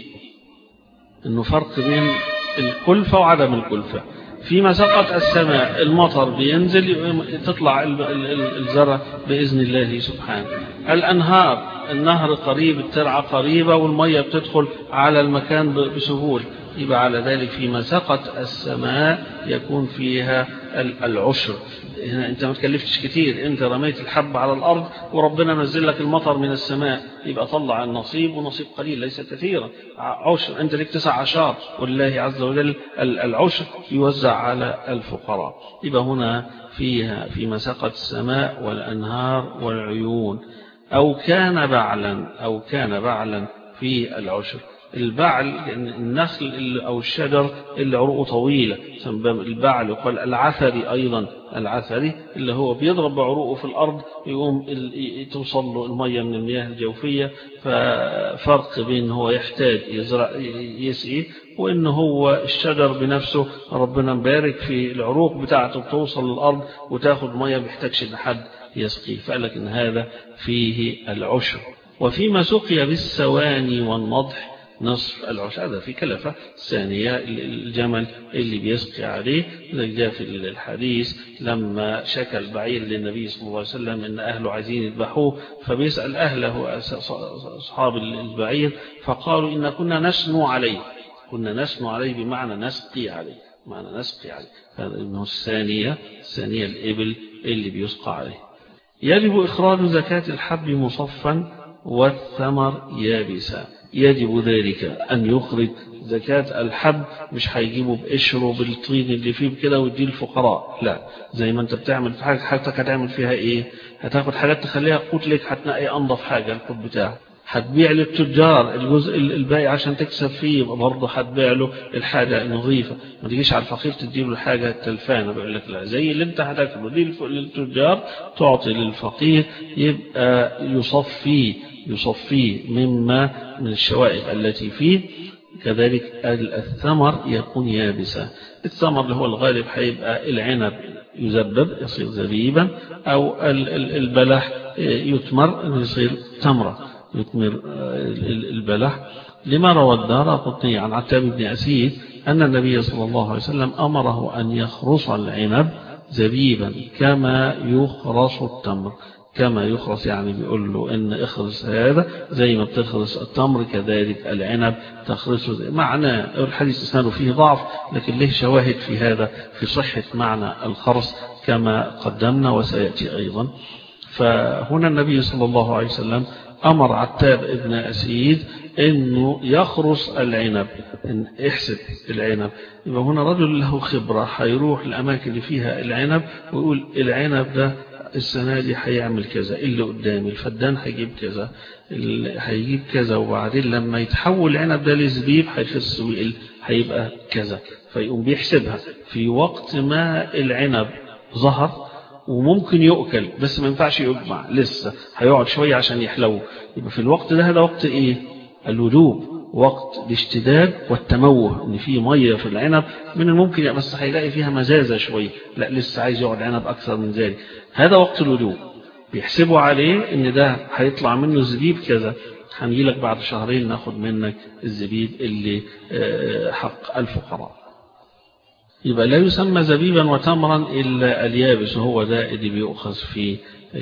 انه فرق بين الكلفة وعدم الكلفة فيما سقط السماء المطر بينزل تطلع الزرع بإذن الله سبحانه الأنهار النهر قريب الترعة قريبة والمية بتدخل على المكان بسهولة يبقى على ذلك فيما سقط السماء يكون فيها العشر هنا انت ما تكلفتش كتير انت رميت الحب على الارض وربنا نزل لك المطر من السماء يبقى طلع النصيب ونصيب قليل ليس كثيرا عشر انت لك تسع عشر والله عز وجل العشر يوزع على الفقراء يبقى هنا فيها فيما سقط السماء والانهار والعيون او كان بعلا او كان بعلا في العشر البعل النخل أو الشجر اللي عروقه طويلة البعل يقال العثري أيضا العثري اللي هو بيضرب بعروقه في الأرض يقوم توصل له المية من المياه الجوفية ففرق بين هو يحتاج يزرع يسقي وإن هو الشجر بنفسه ربنا مبارك في العروق بتاعته بتوصل للأرض وتاخد مية بيحتاجش لحد يسقيه فقال لك إن هذا فيه العشر وفيما سقي بالسواني والنضح نصف العشر هذا في كلفة ثانية الجمل اللي بيسقي عليه جاء في الحديث لما شكى البعير للنبي صلى الله عليه وسلم ان أهله عايزين يذبحوه فبيسأل أهله أصحاب البعير فقالوا إن كنا نسنو عليه كنا نسنو عليه بمعنى نسقي عليه معنى نسقي عليه هذا انه الثانية الثانية الإبل اللي بيسقى عليه يجب إخراج زكاة الحب مصفا والثمر يابسا يجب ذلك أن يخرج زكاة الحب مش هيجيبه بقشره بالطين اللي فيه كده ويديه الفقراء لا زي ما انت بتعمل في حاجة حاجتك هتعمل فيها ايه هتاخد حاجات تخليها قوت لك هتنقي انضف حاجة القوت بتاعك هتبيع للتجار الجزء الباقي عشان تكسب فيه برضه هتبيع له الحاجة النظيفة ما تجيش على الفقير تديله الحاجة التلفانة بيقول لك لا زي اللي انت هتاكله دي للتجار تعطي للفقير يبقى يصفي يصفيه مما من الشوائب التي فيه كذلك الثمر يكون يابسا الثمر اللي هو الغالب هيبقى العنب يزبب يصير زبيبا أو البلح يتمر يصير تمرة يتمر البلح لما روى الدار قطني عن عتاب بن أسيد أن النبي صلى الله عليه وسلم أمره أن يخرص العنب زبيبا كما يخرص التمر كما يخرص يعني بيقول له ان اخرس هذا زي ما بتخرس التمر كذلك العنب تخرسه معنى الحديث اسناده فيه ضعف لكن له شواهد في هذا في صحة معنى الخرص كما قدمنا وسيأتي أيضا فهنا النبي صلى الله عليه وسلم أمر عتاب ابن أسيد أنه يخرص العنب إن احسب العنب يبقى هنا رجل له خبرة هيروح الأماكن اللي فيها العنب ويقول العنب ده السنة دي هيعمل كذا اللي قدامي الفدان هيجيب كذا هيجيب كذا وبعدين لما يتحول العنب ده لزبيب هيخس ويقل هيبقى كذا فيقوم بيحسبها في وقت ما العنب ظهر وممكن يؤكل بس ما ينفعش يجمع لسه هيقعد شوية عشان يحلو يبقى في الوقت ده هذا وقت ايه الوجوب وقت الاشتداد والتموه ان في ميه في العنب من الممكن بس هيلاقي فيها مزازه شويه لا لسه عايز يقعد عنب اكثر من ذلك هذا وقت الوجوب بيحسبوا عليه ان ده هيطلع منه زبيب كذا هنجي لك بعد شهرين ناخد منك الزبيب اللي حق الفقراء يبقى لا يسمى زبيبا وتمرا إلا اليابس هو ده اللي بيؤخذ في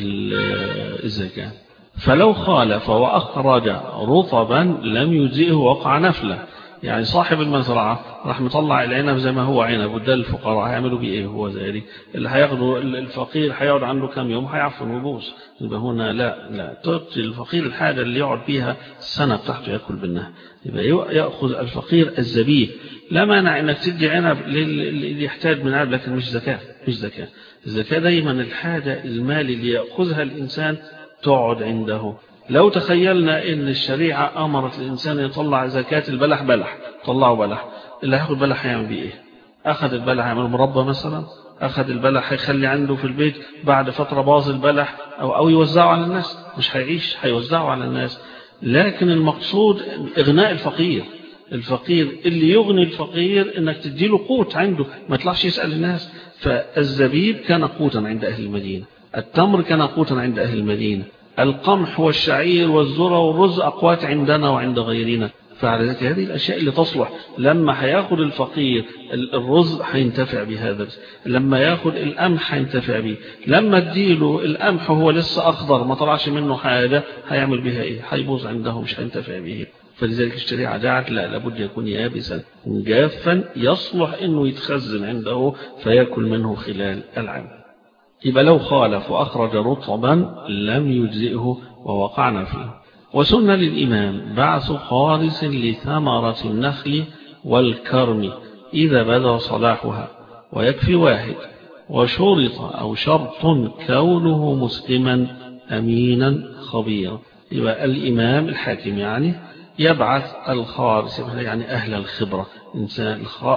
الزكاة فلو خالف وأخرج رطبا لم يجزئه وقع نفله يعني صاحب المزرعة راح مطلع العنب زي ما هو عنب وده الفقراء هيعملوا بيه ايه هو ذلك اللي هياخده الفقير هيقعد عنده كم يوم هيعفن ويبوظ يبقى هنا لا لا تعطي الفقير الحاجة اللي يقعد بيها السنة بتاعته ياكل منها يبقى يأخذ الفقير الزبيب لا مانع انك تدي عنب اللي يحتاج من عنب لكن مش زكاة مش زكاة الزكاة دايما الحاجة المال اللي يأخذها الإنسان تقعد عنده لو تخيلنا ان الشريعة امرت الانسان يطلع زكاة البلح بلح طلعوا بلح اللي هياخد بلح هيعمل بيه ايه اخذ البلح هيعمل مربى مثلا اخذ البلح هيخلي عنده في البيت بعد فترة باظ البلح او, أو يوزعه على الناس مش هيعيش هيوزعه على الناس لكن المقصود اغناء الفقير الفقير اللي يغني الفقير انك تديله قوت عنده ما يطلعش يسأل الناس فالزبيب كان قوتا عند اهل المدينة التمر كان قوتا عند اهل المدينة القمح والشعير والذرة والرز أقوات عندنا وعند غيرنا فعلى ذلك هذه الأشياء اللي تصلح لما هياخد الفقير الرز هينتفع بهذا لما ياخد القمح هينتفع به لما اديله القمح هو لسه أخضر ما طلعش منه حاجة هيعمل بها إيه هيبوظ عنده مش هينتفع به فلذلك الشريعة دعت لا لابد يكون يابسا جافا يصلح انه يتخزن عنده فيأكل منه خلال العام يبقى لو خالف وأخرج رطبا لم يجزئه ووقعنا فيه وسن للإمام بعث خالص لثمرة النخل والكرم إذا بدا صلاحها ويكفي واحد وشرط أو شرط كونه مسلما أمينا خبيرا يبقى الإمام الحاكم يعني يبعث الخالص يعني أهل الخبرة إنسان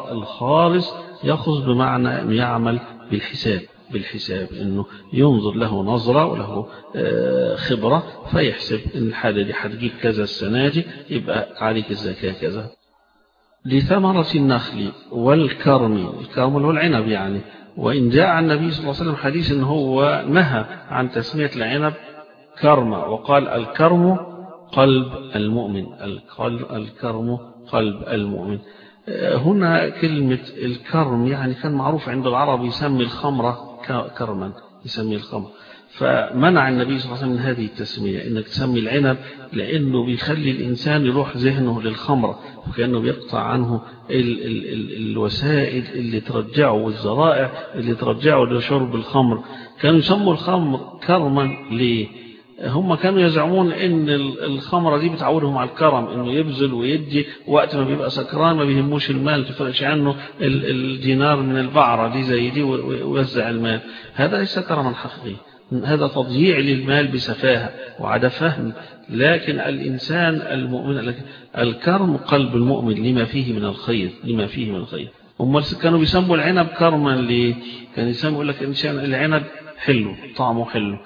الخالص يأخذ بمعنى أن يعمل بالحساب بالحساب انه ينظر له نظرة وله خبرة فيحسب ان الحاجة دي هتجيب كذا السنة دي يبقى عليك الزكاة كذا لثمرة النخل والكرم الكرم هو العنب يعني وإن جاء عن النبي صلى الله عليه وسلم حديث ان هو نهى عن تسمية العنب كرم وقال الكرم قلب المؤمن الكرم قلب المؤمن هنا كلمة الكرم يعني كان معروف عند العرب يسمي الخمرة كرما يسميه الخمر فمنع النبي صلى الله عليه وسلم من هذه التسمية انك تسمي العنب لانه بيخلي الانسان يروح ذهنه للخمر وكانه بيقطع عنه ال ال ال الوسائل اللي ترجعه والذرائع اللي ترجعه لشرب الخمر كانوا يسموا الخمر كرما ليه هم كانوا يزعمون ان الخمرة دي بتعودهم على الكرم انه يبذل ويدي وقت ما بيبقى سكران ما بيهموش المال تفرقش عنه الدينار من البعرة دي زي دي ويوزع المال هذا ليس كرما حقيقي هذا تضييع للمال بسفاهة وعدم فهم لكن الإنسان المؤمن الكرم قلب المؤمن لما فيه من الخير لما فيه من الخير هم كانوا بيسموا العنب كرما ليه كان يسموا يقول لك إنسان العنب حلو طعمه حلو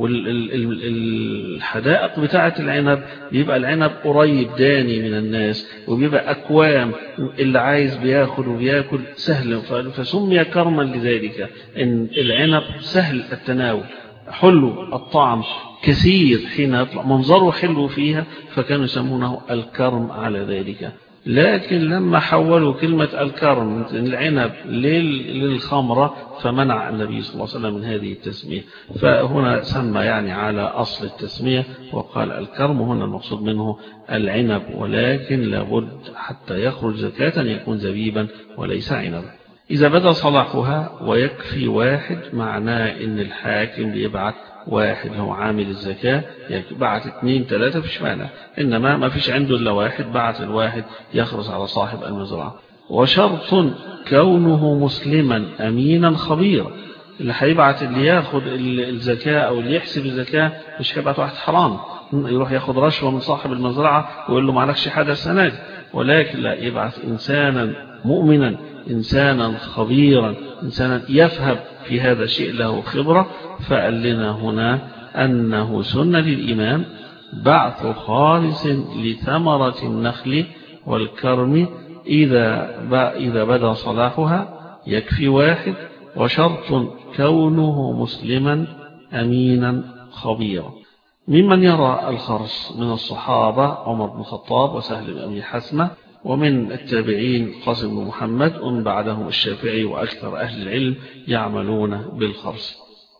والحدائق بتاعة العنب بيبقى العنب قريب داني من الناس وبيبقى أكوام اللي عايز بياخد وبياكل سهل فسمي كرما لذلك إن العنب سهل التناول حلو الطعم كثير حين يطلع منظره حلو فيها فكانوا يسمونه الكرم على ذلك لكن لما حولوا كلمة الكرم من العنب للخمرة فمنع النبي صلى الله عليه وسلم من هذه التسمية فهنا سمى يعني على أصل التسمية وقال الكرم هنا المقصود منه العنب ولكن لابد حتى يخرج زكاة يكون زبيبا وليس عنبا إذا بدأ صلاحها ويكفي واحد معناه إن الحاكم بيبعت واحد هو عامل الزكاة بعت اثنين ثلاثة فيش معنى إنما ما فيش عنده إلا واحد بعت الواحد يخرج على صاحب المزرعة وشرط كونه مسلما أمينا خبيرا اللي هيبعت اللي ياخد الزكاة أو اللي يحسب الزكاة مش هيبعت واحد حرام يروح ياخد رشوة من صاحب المزرعة ويقول له معلكش حاجة السنة ولكن لا يبعث إنسانا مؤمنا إنسانا خبيرا إنسانا يفهم في هذا الشيء له خبرة فقال لنا هنا أنه سنة للإمام بعث خالص لثمرة النخل والكرم إذا إذا بدا صلاحها يكفي واحد وشرط كونه مسلما أمينا خبيرا ممن يرى الخرص من الصحابة عمر بن الخطاب وسهل بن أبي حسمة ومن التابعين قاسم بن محمد ومن بعدهم الشافعي وأكثر أهل العلم يعملون بالخرص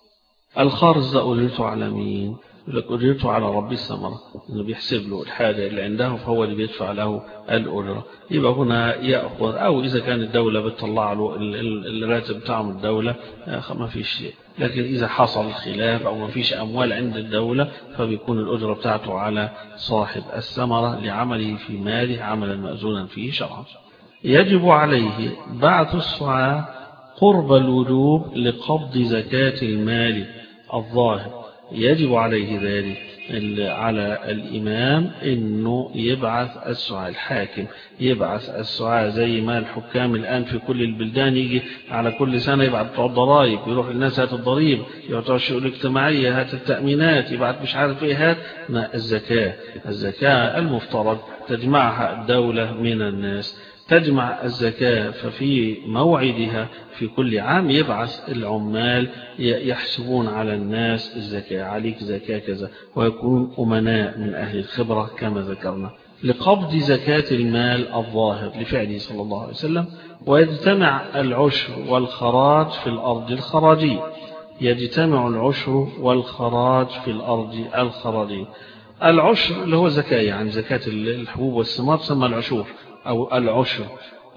الخرص أوليت على مين يقول لك أجرته على رب الثمرة إنه بيحسب له الحاجة اللي عنده فهو اللي بيدفع له الأجرة يبقى هنا يأخذ أو إذا كان الدولة بتطلع له الراتب بتاعه من الدولة ما فيش شيء لكن إذا حصل خلاف أو ما فيش أموال عند الدولة فبيكون الأجرة بتاعته على صاحب الثمرة لعمله في ماله عملا مأزونا فيه شرعا يجب عليه بعث الصعاة قرب الوجوب لقبض زكاة المال الظاهر يجب عليه ذلك على الإمام أنه يبعث السعاة الحاكم يبعث السعاة زي ما الحكام الآن في كل البلدان يجي على كل سنة يبعث بتوع الضرائب يروح الناس هات الضريب يبعث الشؤون الاجتماعية هات التأمينات يبعث مش عارف ايه هات الزكاة الزكاة المفترض تجمعها الدولة من الناس تجمع الزكاة ففي موعدها في كل عام يبعث العمال يحسبون على الناس الزكاة عليك زكاة كذا ويكونون أمناء من أهل الخبرة كما ذكرنا لقبض زكاة المال الظاهر لفعله صلى الله عليه وسلم ويجتمع العشر والخراج في الأرض الخراجية يجتمع العشر والخراج في الأرض الخراجية العشر اللي هو زكاة يعني زكاة الحبوب والثمار تسمى العشور أو العشر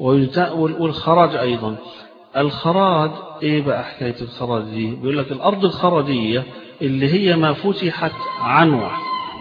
والخراج أيضا الخراج إيه بقى حكاية الخراج دي بيقول لك الأرض الخراجية اللي هي ما فتحت عنوة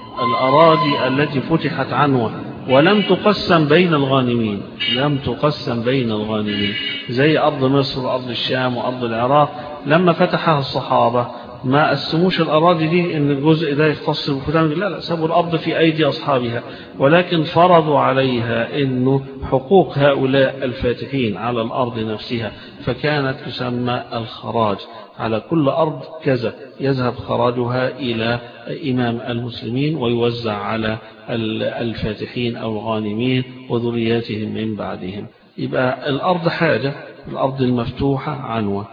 الأراضي التي فتحت عنوة ولم تقسم بين الغانمين لم تقسم بين الغانمين زي أرض مصر وأرض الشام وأرض العراق لما فتحها الصحابة ما قسموش الأراضي دي إن الجزء ده يختص بفلان لا لا سابوا الأرض في أيدي أصحابها ولكن فرضوا عليها إنه حقوق هؤلاء الفاتحين على الأرض نفسها فكانت تسمى الخراج على كل أرض كذا يذهب خراجها إلى إمام المسلمين ويوزع على الفاتحين أو الغانمين وذرياتهم من بعدهم يبقى الأرض حاجة الأرض المفتوحة عنوة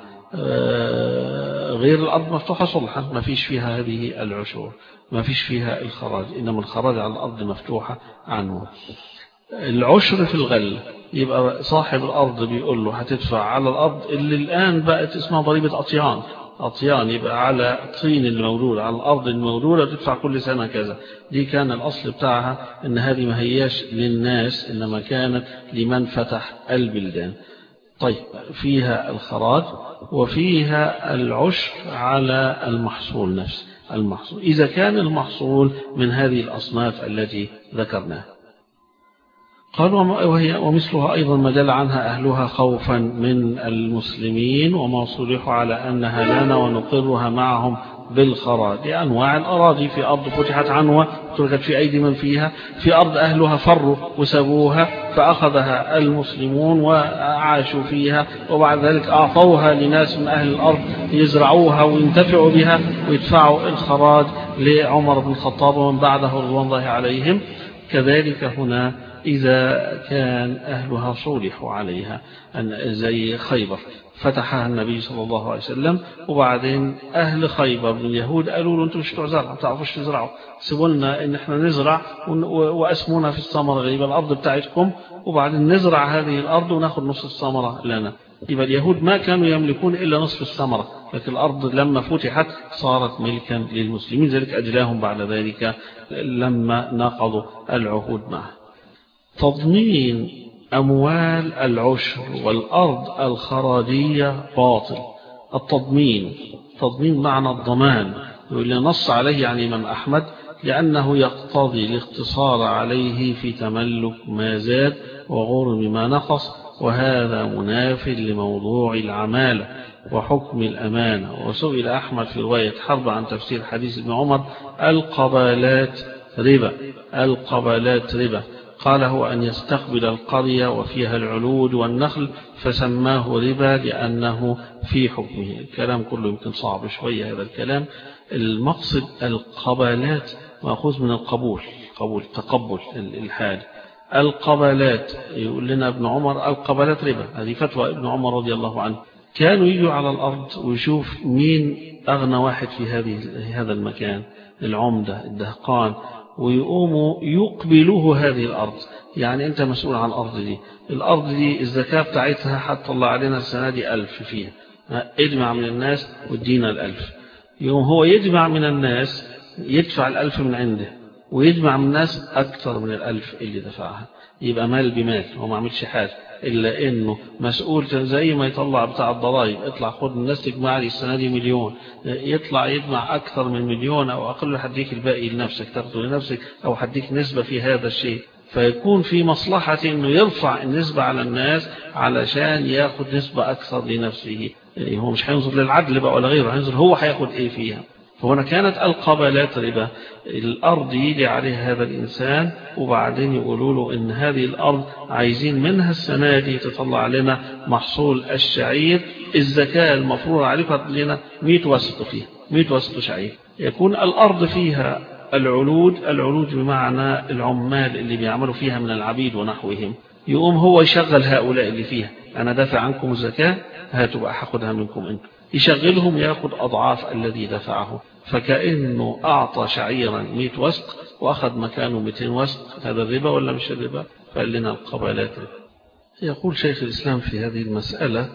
غير الأرض مفتوحة صلحا ما فيش فيها هذه العشور ما فيش فيها الخراج إنما الخراج على الأرض مفتوحة عنه العشر في الغل يبقى صاحب الأرض بيقول له هتدفع على الأرض اللي الآن بقت اسمها ضريبة أطيان أطيان يبقى على طين المولود على الأرض المولودة تدفع كل سنة كذا دي كان الأصل بتاعها إن هذه ما هياش للناس إنما كانت لمن فتح البلدان طيب فيها الخراج وفيها العشر على المحصول نفسه المحصول إذا كان المحصول من هذه الأصناف التي ذكرناها قال وهي ومثلها أيضا ما دل عنها أهلها خوفا من المسلمين وما صلحوا على أنها لنا ونقرها معهم بالخراج لأنواع الأراضي في أرض فتحت عنوة تركت في أيدي من فيها في أرض أهلها فروا وسابوها فأخذها المسلمون وعاشوا فيها وبعد ذلك أعطوها لناس من أهل الأرض يزرعوها وينتفعوا بها ويدفعوا الخراج لعمر بن الخطاب ومن بعده رضوان الله عليهم كذلك هنا إذا كان أهلها صولحوا عليها زي خيبر فتحها النبي صلى الله عليه وسلم وبعدين أهل خيبر من اليهود قالوا له أنتم مش بتوع زرع ما تعرفوش تزرعوا سيبوا لنا إن إحنا نزرع وأسمونا في الثمرة يبقى الأرض بتاعتكم وبعدين نزرع هذه الأرض وناخد نصف الثمرة لنا يبقى اليهود ما كانوا يملكون إلا نصف الثمرة لكن الأرض لما فتحت صارت ملكا للمسلمين ذلك أجلاهم بعد ذلك لما نقضوا العهود معه تضمين أموال العشر والأرض الخراجية باطل التضمين تضمين معنى الضمان واللي نص عليه يعني الإمام أحمد لأنه يقتضي الاقتصار عليه في تملك ما زاد وغرم ما نقص وهذا مناف لموضوع العمالة وحكم الأمانة وسئل أحمد في رواية حرب عن تفسير حديث ابن عمر القبالات ربا القبالات ربا قال هو أن يستقبل القرية وفيها العلود والنخل فسماه ربا لأنه في حكمه الكلام كله يمكن صعب شوية هذا الكلام المقصد القبالات مأخوذ من القبول قبول تقبل الحال القبلات يقول لنا ابن عمر القبلات ربا هذه فتوى ابن عمر رضي الله عنه كانوا يجوا على الأرض ويشوف مين أغنى واحد في هذه هذا المكان العمدة الدهقان ويقوموا يقبلوه هذه الأرض يعني أنت مسؤول عن الأرض دي الأرض دي الزكاة بتاعتها هتطلع علينا السنة دي ألف فيها اجمع من الناس وادينا الألف يوم هو يجمع من الناس يدفع الألف من عنده ويجمع من الناس أكثر من الألف اللي دفعها يبقى مال بمال هو ما عملش حاجة إلا إنه مسؤول زي ما يطلع بتاع الضرائب اطلع خد الناس تجمع لي السنة دي مليون يطلع يجمع أكثر من مليون أو أقل هديك الباقي لنفسك تاخده لنفسك أو هديك نسبة في هذا الشيء فيكون في مصلحة أنه يرفع النسبة على الناس علشان ياخد نسبة أكثر لنفسه يعني هو مش هينظر للعدل بقى ولا غيره هينظر هو هياخد إيه فيها فهنا كانت القبلات ربا الأرض يجي عليها هذا الإنسان وبعدين يقولوا له إن هذه الأرض عايزين منها السنة دي تطلع لنا محصول الشعير الزكاة المفروض عليك لنا 100 وسط فيها 100 وسط شعير يكون الأرض فيها العلود العلود بمعنى العمال اللي بيعملوا فيها من العبيد ونحوهم يقوم هو يشغل هؤلاء اللي فيها أنا دافع عنكم الزكاة هاتوا بقى هاخدها منكم انتم يشغلهم ياخد أضعاف الذي دفعه فكأنه أعطى شعيرا 100 وسق وأخذ مكانه 200 وسق هذا الربا ولا مش الربا فقال لنا القبالات يقول شيخ الإسلام في هذه المسألة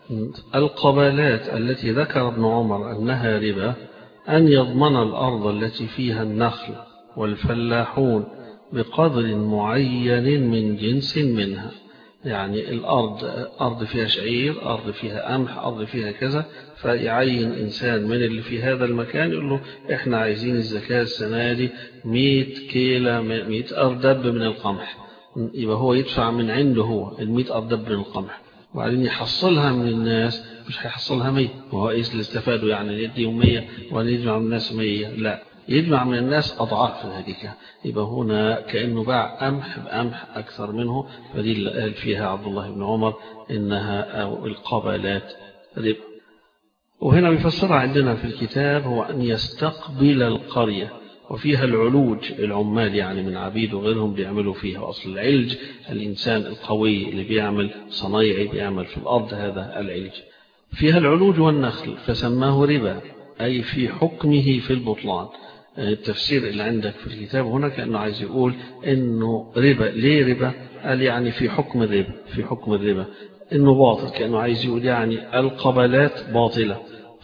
القبالات التي ذكر ابن عمر أنها ربا أن يضمن الأرض التي فيها النخل والفلاحون بقدر معين من جنس منها يعني الأرض أرض فيها شعير أرض فيها قمح أرض فيها كذا فيعين إنسان من اللي في هذا المكان يقول له إحنا عايزين الزكاة السنة دي 100 كيلة 100 أردب من القمح يبقى هو يدفع من عنده هو ال 100 أردب من القمح وبعدين يحصلها من الناس مش هيحصلها 100 وهو إيش اللي استفادوا يعني يديهم 100 وأن يجمع من الناس 100 لا يجمع من الناس أضعاف الهديكة يبقى هنا كأنه باع قمح بقمح أكثر منه فدي اللي قال فيها عبد الله بن عمر إنها أو القبلات ربا وهنا بيفسرها عندنا في الكتاب هو أن يستقبل القرية وفيها العلوج العمال يعني من عبيد وغيرهم بيعملوا فيها أصل العلج الإنسان القوي اللي بيعمل صنايعي بيعمل في الأرض هذا العلج فيها العلوج والنخل فسماه ربا أي في حكمه في البطلان التفسير اللي عندك في الكتاب هنا كأنه عايز يقول إنه ربا ليه ربا قال يعني في حكم الربا في حكم الربا إنه باطل كأنه عايز يقول يعني القبلات باطلة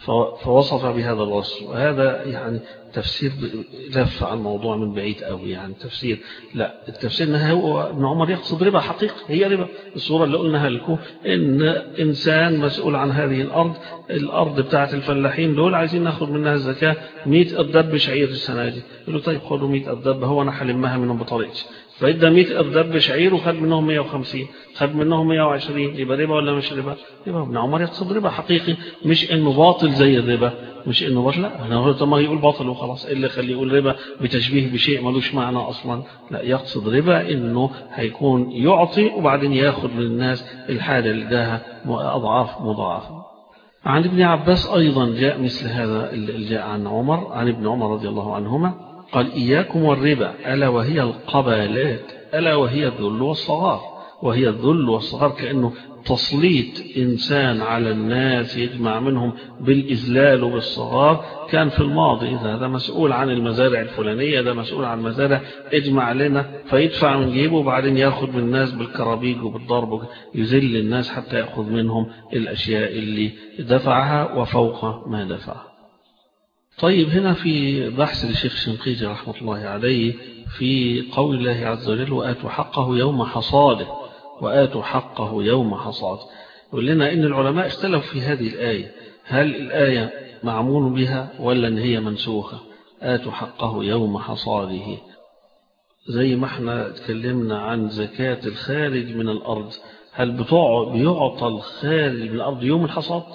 فوصف بهذا الوصف وهذا يعني تفسير لف عن الموضوع من بعيد قوي يعني تفسير لا التفسير انها هو ابن عمر يقصد ربا حقيقة هي ربا الصورة اللي قلناها لكم ان انسان مسؤول عن هذه الارض الارض بتاعت الفلاحين دول عايزين ناخد منها الزكاة 100 أردب شعير السنة دي يقول له طيب خدوا 100 أردب هو انا هلمها منهم بطريقتي فإدى 100 أردب شعير وخد منهم 150 خد منهم 120 يبقى ربا ولا مش ربا يبقى ابن عمر يقصد ربا حقيقي مش انه باطل زي الربا مش انه باطل لا انا طب ما يقول باطل وخلاص ايه اللي يخليه يقول ربا بتشبيه بشيء ملوش معنى اصلا لا يقصد ربا انه هيكون يعطي وبعدين ياخد من الناس الحاجه اللي جاها اضعاف مضاعفه عن ابن عباس أيضا جاء مثل هذا اللي جاء عن عمر عن ابن عمر رضي الله عنهما قال إياكم والربا ألا وهي القبالات ألا وهي الذل والصغار وهي الذل والصغار كأنه تسليط إنسان على الناس يجمع منهم بالإذلال وبالصغار كان في الماضي إذا هذا مسؤول عن المزارع الفلانية ده مسؤول عن مزارع اجمع لنا فيدفع من جيبه وبعدين ياخد من الناس بالكرابيج وبالضرب يذل الناس حتى يأخذ منهم الأشياء اللي دفعها وفوق ما دفعها طيب هنا في بحث للشيخ شنقيجي رحمة الله عليه في قول الله عز وجل وآتوا حقه يوم حصاده وآتوا حقه يوم حصاده يقول لنا إن العلماء اختلفوا في هذه الآية هل الآية معمول بها ولا إن هي منسوخة آتوا حقه يوم حصاده زي ما احنا اتكلمنا عن زكاة الخارج من الأرض هل بيعطى الخارج من الأرض يوم الحصاد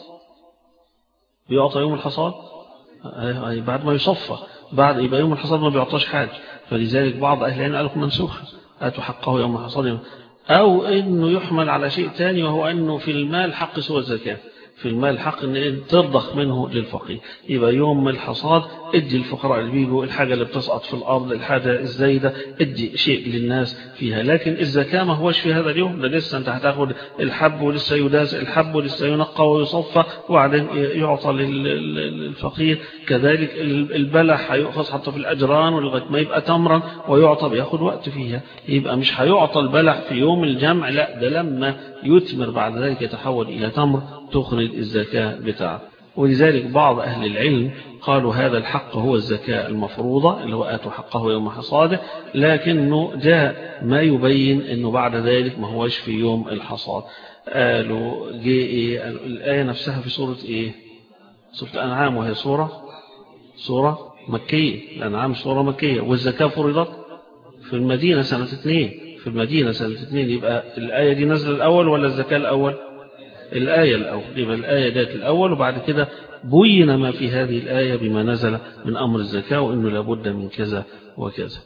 بيعطى يوم الحصاد بعد ما يصفى بعد يبقى يوم الحصاد ما بيعطاش حاجة فلذلك بعض أهل العلم قالوا منسوخ آتوا حقه يوم الحصاد أو أنه يحمل على شيء ثاني وهو أنه في المال حق سوى الزكاة في المال حق أن ترضخ منه للفقير يبقى يوم الحصاد ادي الفقراء اللي بيجوا الحاجة اللي بتسقط في الأرض الحاجة الزايدة ادي شيء للناس فيها لكن الزكاة ما هوش في هذا اليوم ده لسه انت هتاخد الحب ولسه يداس الحب ولسه ينقى ويصفى وبعدين يعطى للفقير كذلك البلح هيؤخذ حتى في الأجران ولغاية ما يبقى تمرا ويعطى بياخد وقت فيها يبقى مش هيعطى البلح في يوم الجمع لا ده لما يثمر بعد ذلك يتحول إلى تمر تخرج الزكاة بتاعه ولذلك بعض أهل العلم قالوا هذا الحق هو الزكاة المفروضة اللي هو آتوا حقه يوم حصاده لكنه جاء ما يبين أنه بعد ذلك ما هوش في يوم الحصاد قالوا جاء إيه الآية نفسها في سورة إيه سورة الأنعام وهي سورة سورة مكية الأنعام سورة مكية والزكاة فرضت في المدينة سنة اثنين في المدينة سنة اثنين يبقى الآية دي نزل الأول ولا الزكاة الأول الآية الأول يبقى الآية جاءت الأول وبعد كده بين ما في هذه الآية بما نزل من أمر الزكاة وإنه لابد من كذا وكذا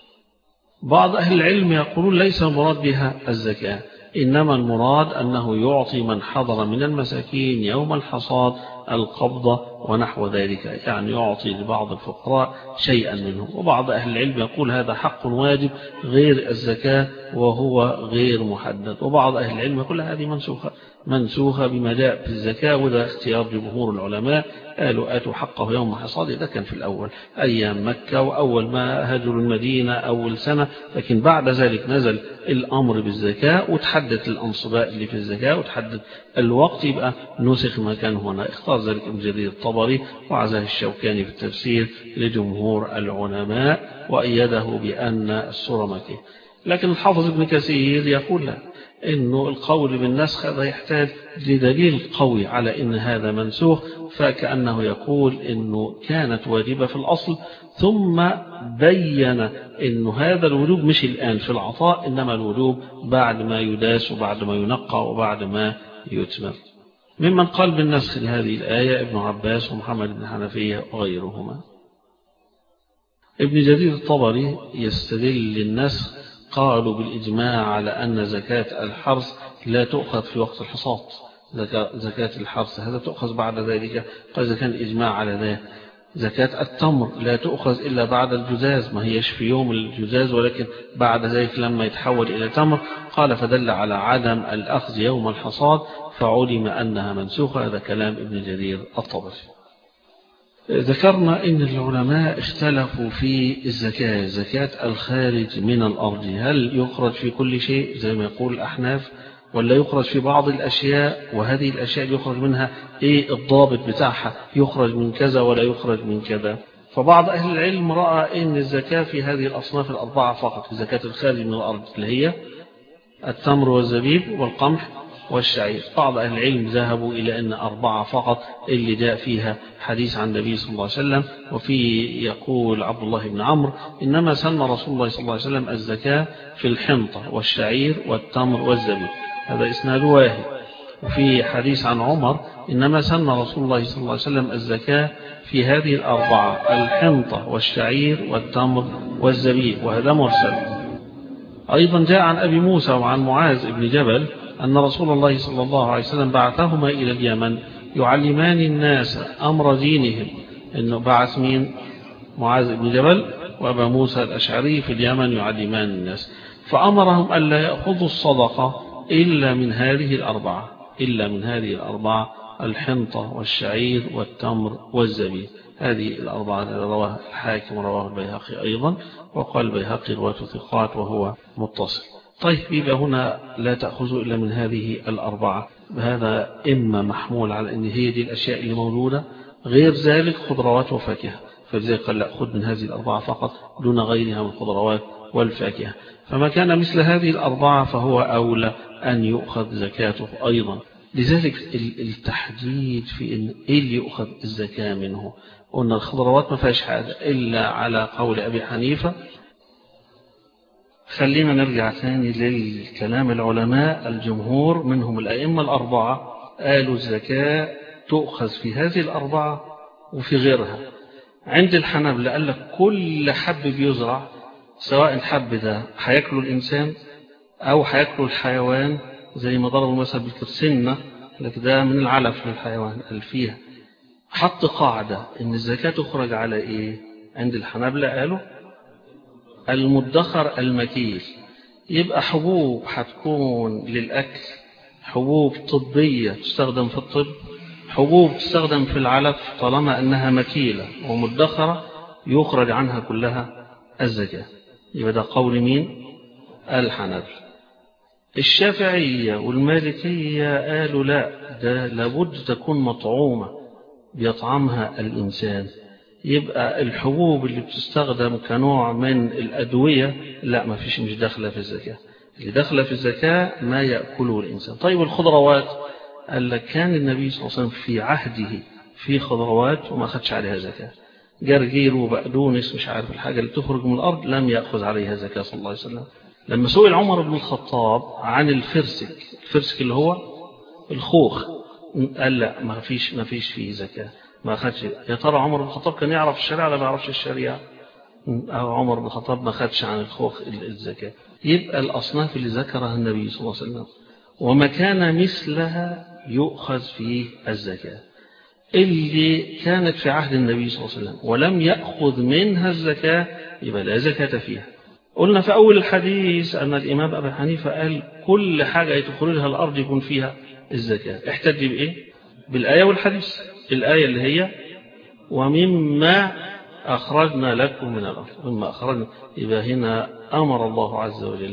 بعض أهل العلم يقولون ليس المراد بها الزكاة إنما المراد أنه يعطي من حضر من المساكين يوم الحصاد القبضة ونحو ذلك يعني يعطي لبعض الفقراء شيئا منه وبعض أهل العلم يقول هذا حق واجب غير الزكاة وهو غير محدد وبعض أهل العلم يقول هذه منسوخة منسوخة بما جاء في الزكاة وده اختيار جمهور العلماء قالوا آتوا حقه يوم حصاده ده كان في الأول أيام مكة وأول ما هاجروا المدينة أول سنة لكن بعد ذلك نزل الأمر بالزكاة وتحدد الأنصباء اللي في الزكاة وتحدد الوقت يبقى نسخ ما كان هنا اختار ذلك ابن جرير الطبري وعزاه الشوكاني في التفسير لجمهور العلماء وأيده بأن السورة مكية لكن الحافظ ابن كثير يقول لا انه القول بالنسخ هذا يحتاج لدليل قوي على ان هذا منسوخ فكأنه يقول انه كانت واجبة في الاصل ثم بين انه هذا الوجوب مش الان في العطاء انما الوجوب بعد ما يداس وبعد ما ينقى وبعد ما يتمر ممن قال بالنسخ لهذه الآية ابن عباس ومحمد بن حنفية وغيرهما ابن جديد الطبري يستدل للنسخ قالوا بالإجماع على أن زكاة الحرث لا تؤخذ في وقت الحصاد زكاة الحرث هذا تؤخذ بعد ذلك قال إذا كان الإجماع على ذلك زكاة التمر لا تؤخذ إلا بعد الجزاز ما هيش في يوم الجزاز ولكن بعد ذلك لما يتحول إلى تمر قال فدل على عدم الأخذ يوم الحصاد فعلم أنها منسوخة هذا كلام ابن جرير الطبري ذكرنا أن العلماء اختلفوا في الزكاة زكاة الخارج من الأرض هل يخرج في كل شيء زي ما يقول الأحناف ولا يخرج في بعض الأشياء وهذه الأشياء يخرج منها إيه الضابط بتاعها يخرج من كذا ولا يخرج من كذا فبعض أهل العلم رأى أن الزكاة في هذه الأصناف الأربعة فقط في زكاة الخارج من الأرض اللي هي التمر والزبيب والقمح والشعير بعض أهل العلم ذهبوا إلى أن أربعة فقط اللي جاء فيها حديث عن النبي صلى الله عليه وسلم وفي يقول عبد الله بن عمرو إنما سن رسول الله صلى الله عليه وسلم الزكاة في الحنطة والشعير والتمر والزبيب هذا إسناد واحد وفي حديث عن عمر إنما سن رسول الله صلى الله عليه وسلم الزكاة في هذه الأربعة الحنطة والشعير والتمر والزبيب وهذا مرسل أيضا جاء عن أبي موسى وعن معاذ بن جبل أن رسول الله صلى الله عليه وسلم بعثهما إلى اليمن يعلمان الناس أمر دينهم إنه بعث مين معاذ بن جبل وأبا موسى الأشعري في اليمن يعلمان الناس فأمرهم ألا يأخذوا الصدقة إلا من هذه الأربعة إلا من هذه الأربعة الحنطة والشعير والتمر والزبيب هذه الأربعة رواه الحاكم ورواه البيهقي أيضا وقال البيهقي رواة ثقات وهو متصل طيب يبقى هنا لا تأخذوا إلا من هذه الأربعة هذا إما محمول على أن هي دي الأشياء اللي موجودة غير ذلك خضروات وفاكهة فلذلك قال لا خذ من هذه الأربعة فقط دون غيرها من الخضروات والفاكهة فما كان مثل هذه الأربعة فهو أولى أن يؤخذ زكاته أيضا لذلك التحديد في إن إيه اللي يؤخذ الزكاة منه قلنا الخضروات ما فيهاش حاجة إلا على قول أبي حنيفة خلينا نرجع ثاني للكلام العلماء الجمهور منهم الأئمة الأربعة قالوا الزكاة تؤخذ في هذه الأربعة وفي غيرها عند الحنابلة قال لك كل حب بيزرع سواء الحب ده هياكله الإنسان أو هياكله الحيوان زي ما ضربوا مثلا بالكرسنة لك ده من العلف للحيوان قال فيها حط قاعدة إن الزكاة تخرج على إيه عند الحنابلة قالوا المدخر المكيل يبقى حبوب هتكون للأكل حبوب طبية تستخدم في الطب حبوب تستخدم في العلف طالما أنها مكيلة ومدخرة يخرج عنها كلها الزكاة يبقى ده قول مين الحنابلة الشافعية والمالكية قالوا لا ده لابد تكون مطعومة بيطعمها الإنسان يبقى الحبوب اللي بتستخدم كنوع من الأدوية لا ما فيش مش داخلة في الزكاة اللي داخلة في الزكاة ما يأكله الإنسان طيب الخضروات قال لك كان النبي صلى الله عليه وسلم في عهده في خضروات وما أخذش عليها زكاة جرجير وبقدونس مش عارف الحاجة اللي تخرج من الأرض لم يأخذ عليها زكاة صلى الله عليه وسلم لما سئل عمر بن الخطاب عن الفرسك الفرسك اللي هو الخوخ قال لا ما فيش ما فيش فيه زكاة ما أخذش يا ترى عمر بن الخطاب كان يعرف الشريعة ولا ما يعرفش الشريعة أو عمر بن الخطاب ما أخذش عن الخوخ الزكاة يبقى الأصناف اللي ذكرها النبي صلى الله عليه وسلم وما كان مثلها يؤخذ فيه الزكاة اللي كانت في عهد النبي صلى الله عليه وسلم ولم يأخذ منها الزكاة يبقى لا زكاة فيها قلنا في أول الحديث أن الإمام أبي حنيفة قال كل حاجة يدخلها الأرض يكون فيها الزكاة احتج بإيه؟ بالآية والحديث الآية اللي هي ومما أخرجنا لكم من الأرض مما أخرجنا يبقى هنا أمر الله عز وجل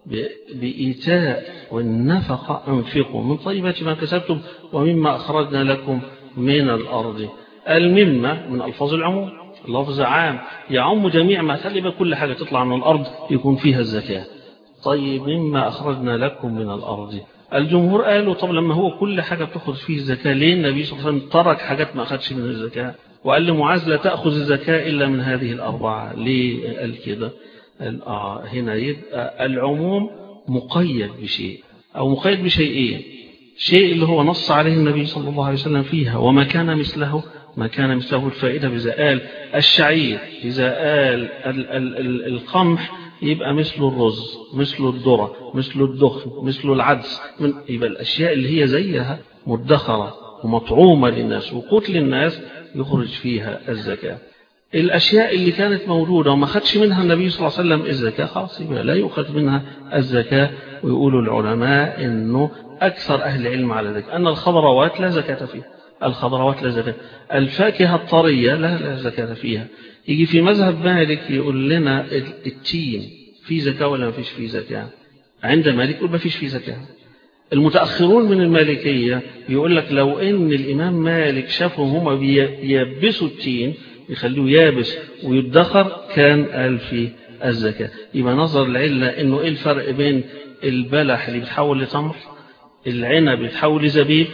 بإيتاء والنفقة أنفقوا من طيبات ما كسبتم ومما أخرجنا لكم من الأرض الممة من ألفاظ العموم لفظ عام يعم جميع ما تلب كل حاجة تطلع من الأرض يكون فيها الزكاة طيب مما أخرجنا لكم من الأرض الجمهور قالوا طب لما هو كل حاجة بتأخذ فيه الزكاة ليه النبي صلى الله عليه وسلم ترك حاجات ما أخذش من الزكاة وقال لمعاذ لا تأخذ الزكاة إلا من هذه الأربعة ليه قال كده آه هنا يبقى العموم مقيد بشيء أو مقيد بشيئين شيء اللي هو نص عليه النبي صلى الله عليه وسلم فيها وما كان مثله ما كان مثله الفائدة إذا قال الشعير إذا قال ال ال ال القمح يبقى مثل الرز مثل الذرة مثل الدخن مثل العدس من يبقى الأشياء اللي هي زيها مدخرة ومطعومة للناس وقوت للناس يخرج فيها الزكاة الأشياء اللي كانت موجودة وما خدش منها النبي صلى الله عليه وسلم الزكاة خلاص يبقى لا يؤخذ منها الزكاة ويقولوا العلماء أنه أكثر أهل العلم على ذلك أن الخضروات لا زكاة فيها الخضروات لا زكاة الفاكهة الطرية لا لا زكاة فيها يجي في مذهب مالك يقول لنا التين في زكاة ولا ما فيش فيه زكاة عند مالك يقول ما فيش فيه زكاة المتأخرون من المالكية يقول لك لو ان الإمام مالك شافهم هما بييبسوا التين يخلوه يابس ويدخر كان قال فيه الزكاة يبقى نظر العلة انه ايه الفرق بين البلح اللي بيتحول لتمر العنب بيتحول لزبيب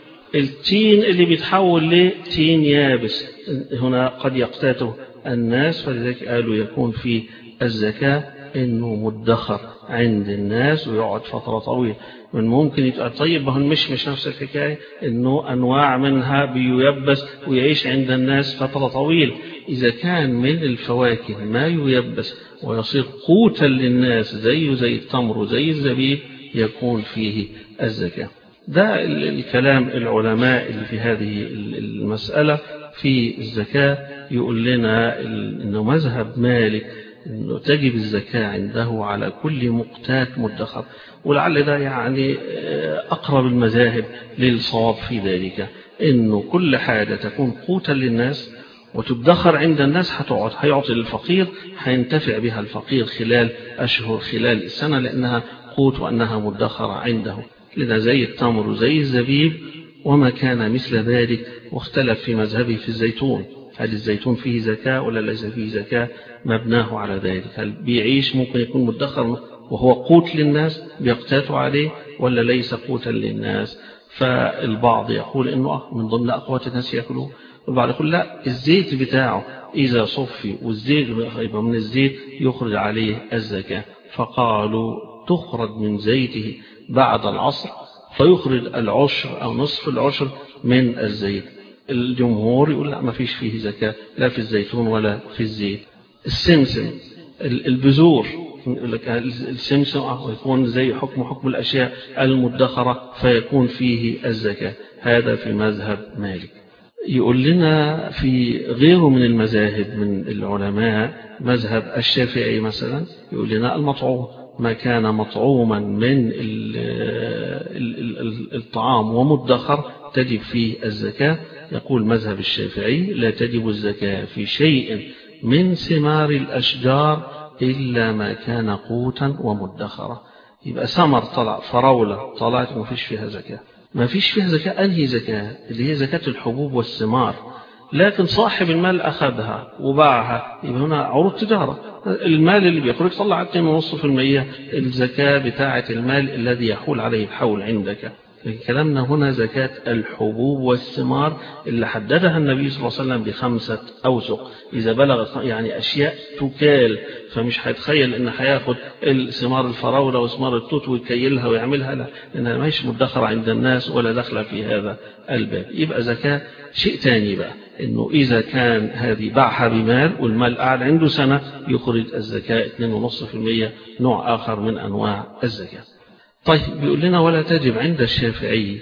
التين اللي بيتحول لتين يابس هنا قد يقتاته الناس فلذلك قالوا يكون في الزكاة انه مدخر عند الناس ويقعد فترة طويلة من ممكن يبقى طيب ما هو مش مش نفس الحكاية انه انواع منها بييبس ويعيش عند الناس فترة طويلة اذا كان من الفواكه ما ييبس ويصير قوتا للناس زيه زي التمر وزي الزبيب يكون فيه الزكاة ده الكلام العلماء اللي في هذه المسألة في الزكاة يقول لنا انه مذهب مالك انه تجب الزكاة عنده على كل مقتات مدخر ولعل ده يعني أقرب المذاهب للصواب في ذلك انه كل حاجة تكون قوتا للناس وتدخر عند الناس هتقعد هيعطي للفقير هينتفع بها الفقير خلال أشهر خلال السنة لأنها قوت وأنها مدخرة عنده لذا زي التمر وزي الزبيب وما كان مثل ذلك واختلف في مذهبه في الزيتون هل الزيتون فيه زكاة ولا ليس فيه زكاة مبناه على ذلك هل بيعيش ممكن يكون مدخر وهو قوت للناس بيقتاتوا عليه ولا ليس قوتا للناس فالبعض يقول انه من ضمن اقوات الناس ياكلوه والبعض يقول لا الزيت بتاعه اذا صفي والزيت يبقى من الزيت يخرج عليه الزكاة فقالوا تخرج من زيته بعد العصر فيخرج العشر أو نصف العشر من الزيت الجمهور يقول لا ما فيش فيه زكاة لا في الزيتون ولا في الزيت السمسم البذور يقول لك السمسم يكون زي حكم حكم الأشياء المدخرة فيكون فيه الزكاة هذا في مذهب مالك يقول لنا في غيره من المذاهب من العلماء مذهب الشافعي مثلا يقول لنا المطعوم ما كان مطعوما من الطعام ومدخر تجب فيه الزكاة يقول مذهب الشافعي لا تجب الزكاة في شيء من ثمار الأشجار إلا ما كان قوتا ومدخرا يبقى ثمر طلع فراولة طلعت ما فيش فيها زكاة ما فيش فيها زكاة أنهي زكاة اللي هي زكاة الحبوب والثمار لكن صاحب المال أخذها وباعها يبقى هنا عروض تجارة المال اللي بيخرج طلع 2.5% الزكاة بتاعة المال الذي يحول عليه الحول عندك كلامنا هنا زكاة الحبوب والثمار اللي حددها النبي صلى الله عليه وسلم بخمسة أوسق إذا بلغ يعني أشياء تكال فمش هيتخيل إن هياخد الثمار الفراولة وثمار التوت ويكيلها ويعملها لا لأنها مش مدخرة عند الناس ولا داخلة في هذا الباب يبقى زكاة شيء تاني بقى إنه إذا كان هذه باعها بمال والمال قاعد عنده سنة يخرج الزكاة 2.5% نوع آخر من أنواع الزكاة طيب بيقول لنا ولا تجب عند الشافعي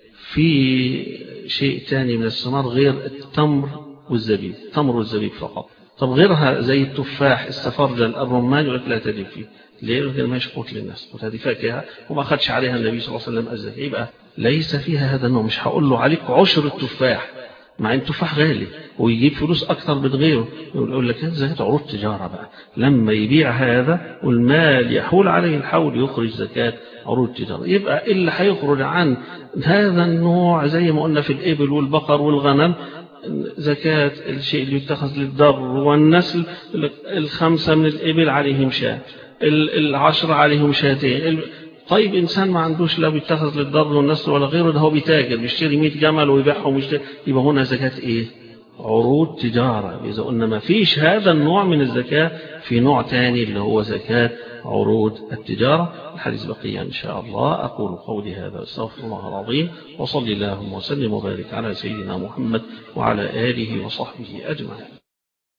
في شيء تاني من الثمار غير التمر والزبيب التمر والزبيب فقط طب غيرها زي التفاح السفرجل الرمان يقول لك لا تجب فيه ليه يقول ما قوت للناس وهذه فاكهه وما خدش عليها النبي صلى الله عليه وسلم الزكاه يبقى ليس فيها هذا النوع مش هقول له عليك عشر التفاح مع ان التفاح غالي ويجيب فلوس اكثر من غيره يقول لك زكاه عروض تجاره بقى لما يبيع هذا والمال يحول عليه الحول يخرج زكاه عروض تجاره يبقى اللي هيخرج عن هذا النوع زي ما قلنا في الابل والبقر والغنم زكاة الشيء اللي يتخذ للضر والنسل الخمسة من الإبل عليهم شاة العشرة عليهم شاتين طيب إنسان ما عندوش لا بيتخذ للضر والنسل ولا غيره ده هو بيتاجر بيشتري 100 جمل ويبيعهم ويشتري يبقى هنا زكاة إيه عروض تجارة إذا قلنا ما فيش هذا النوع من الزكاة في نوع تاني اللي هو زكاة عروض التجارة الحديث بقية إن شاء الله أقول قولي هذا استغفر الله العظيم وصلي اللهم وسلم وبارك على سيدنا محمد وعلى آله وصحبه أجمعين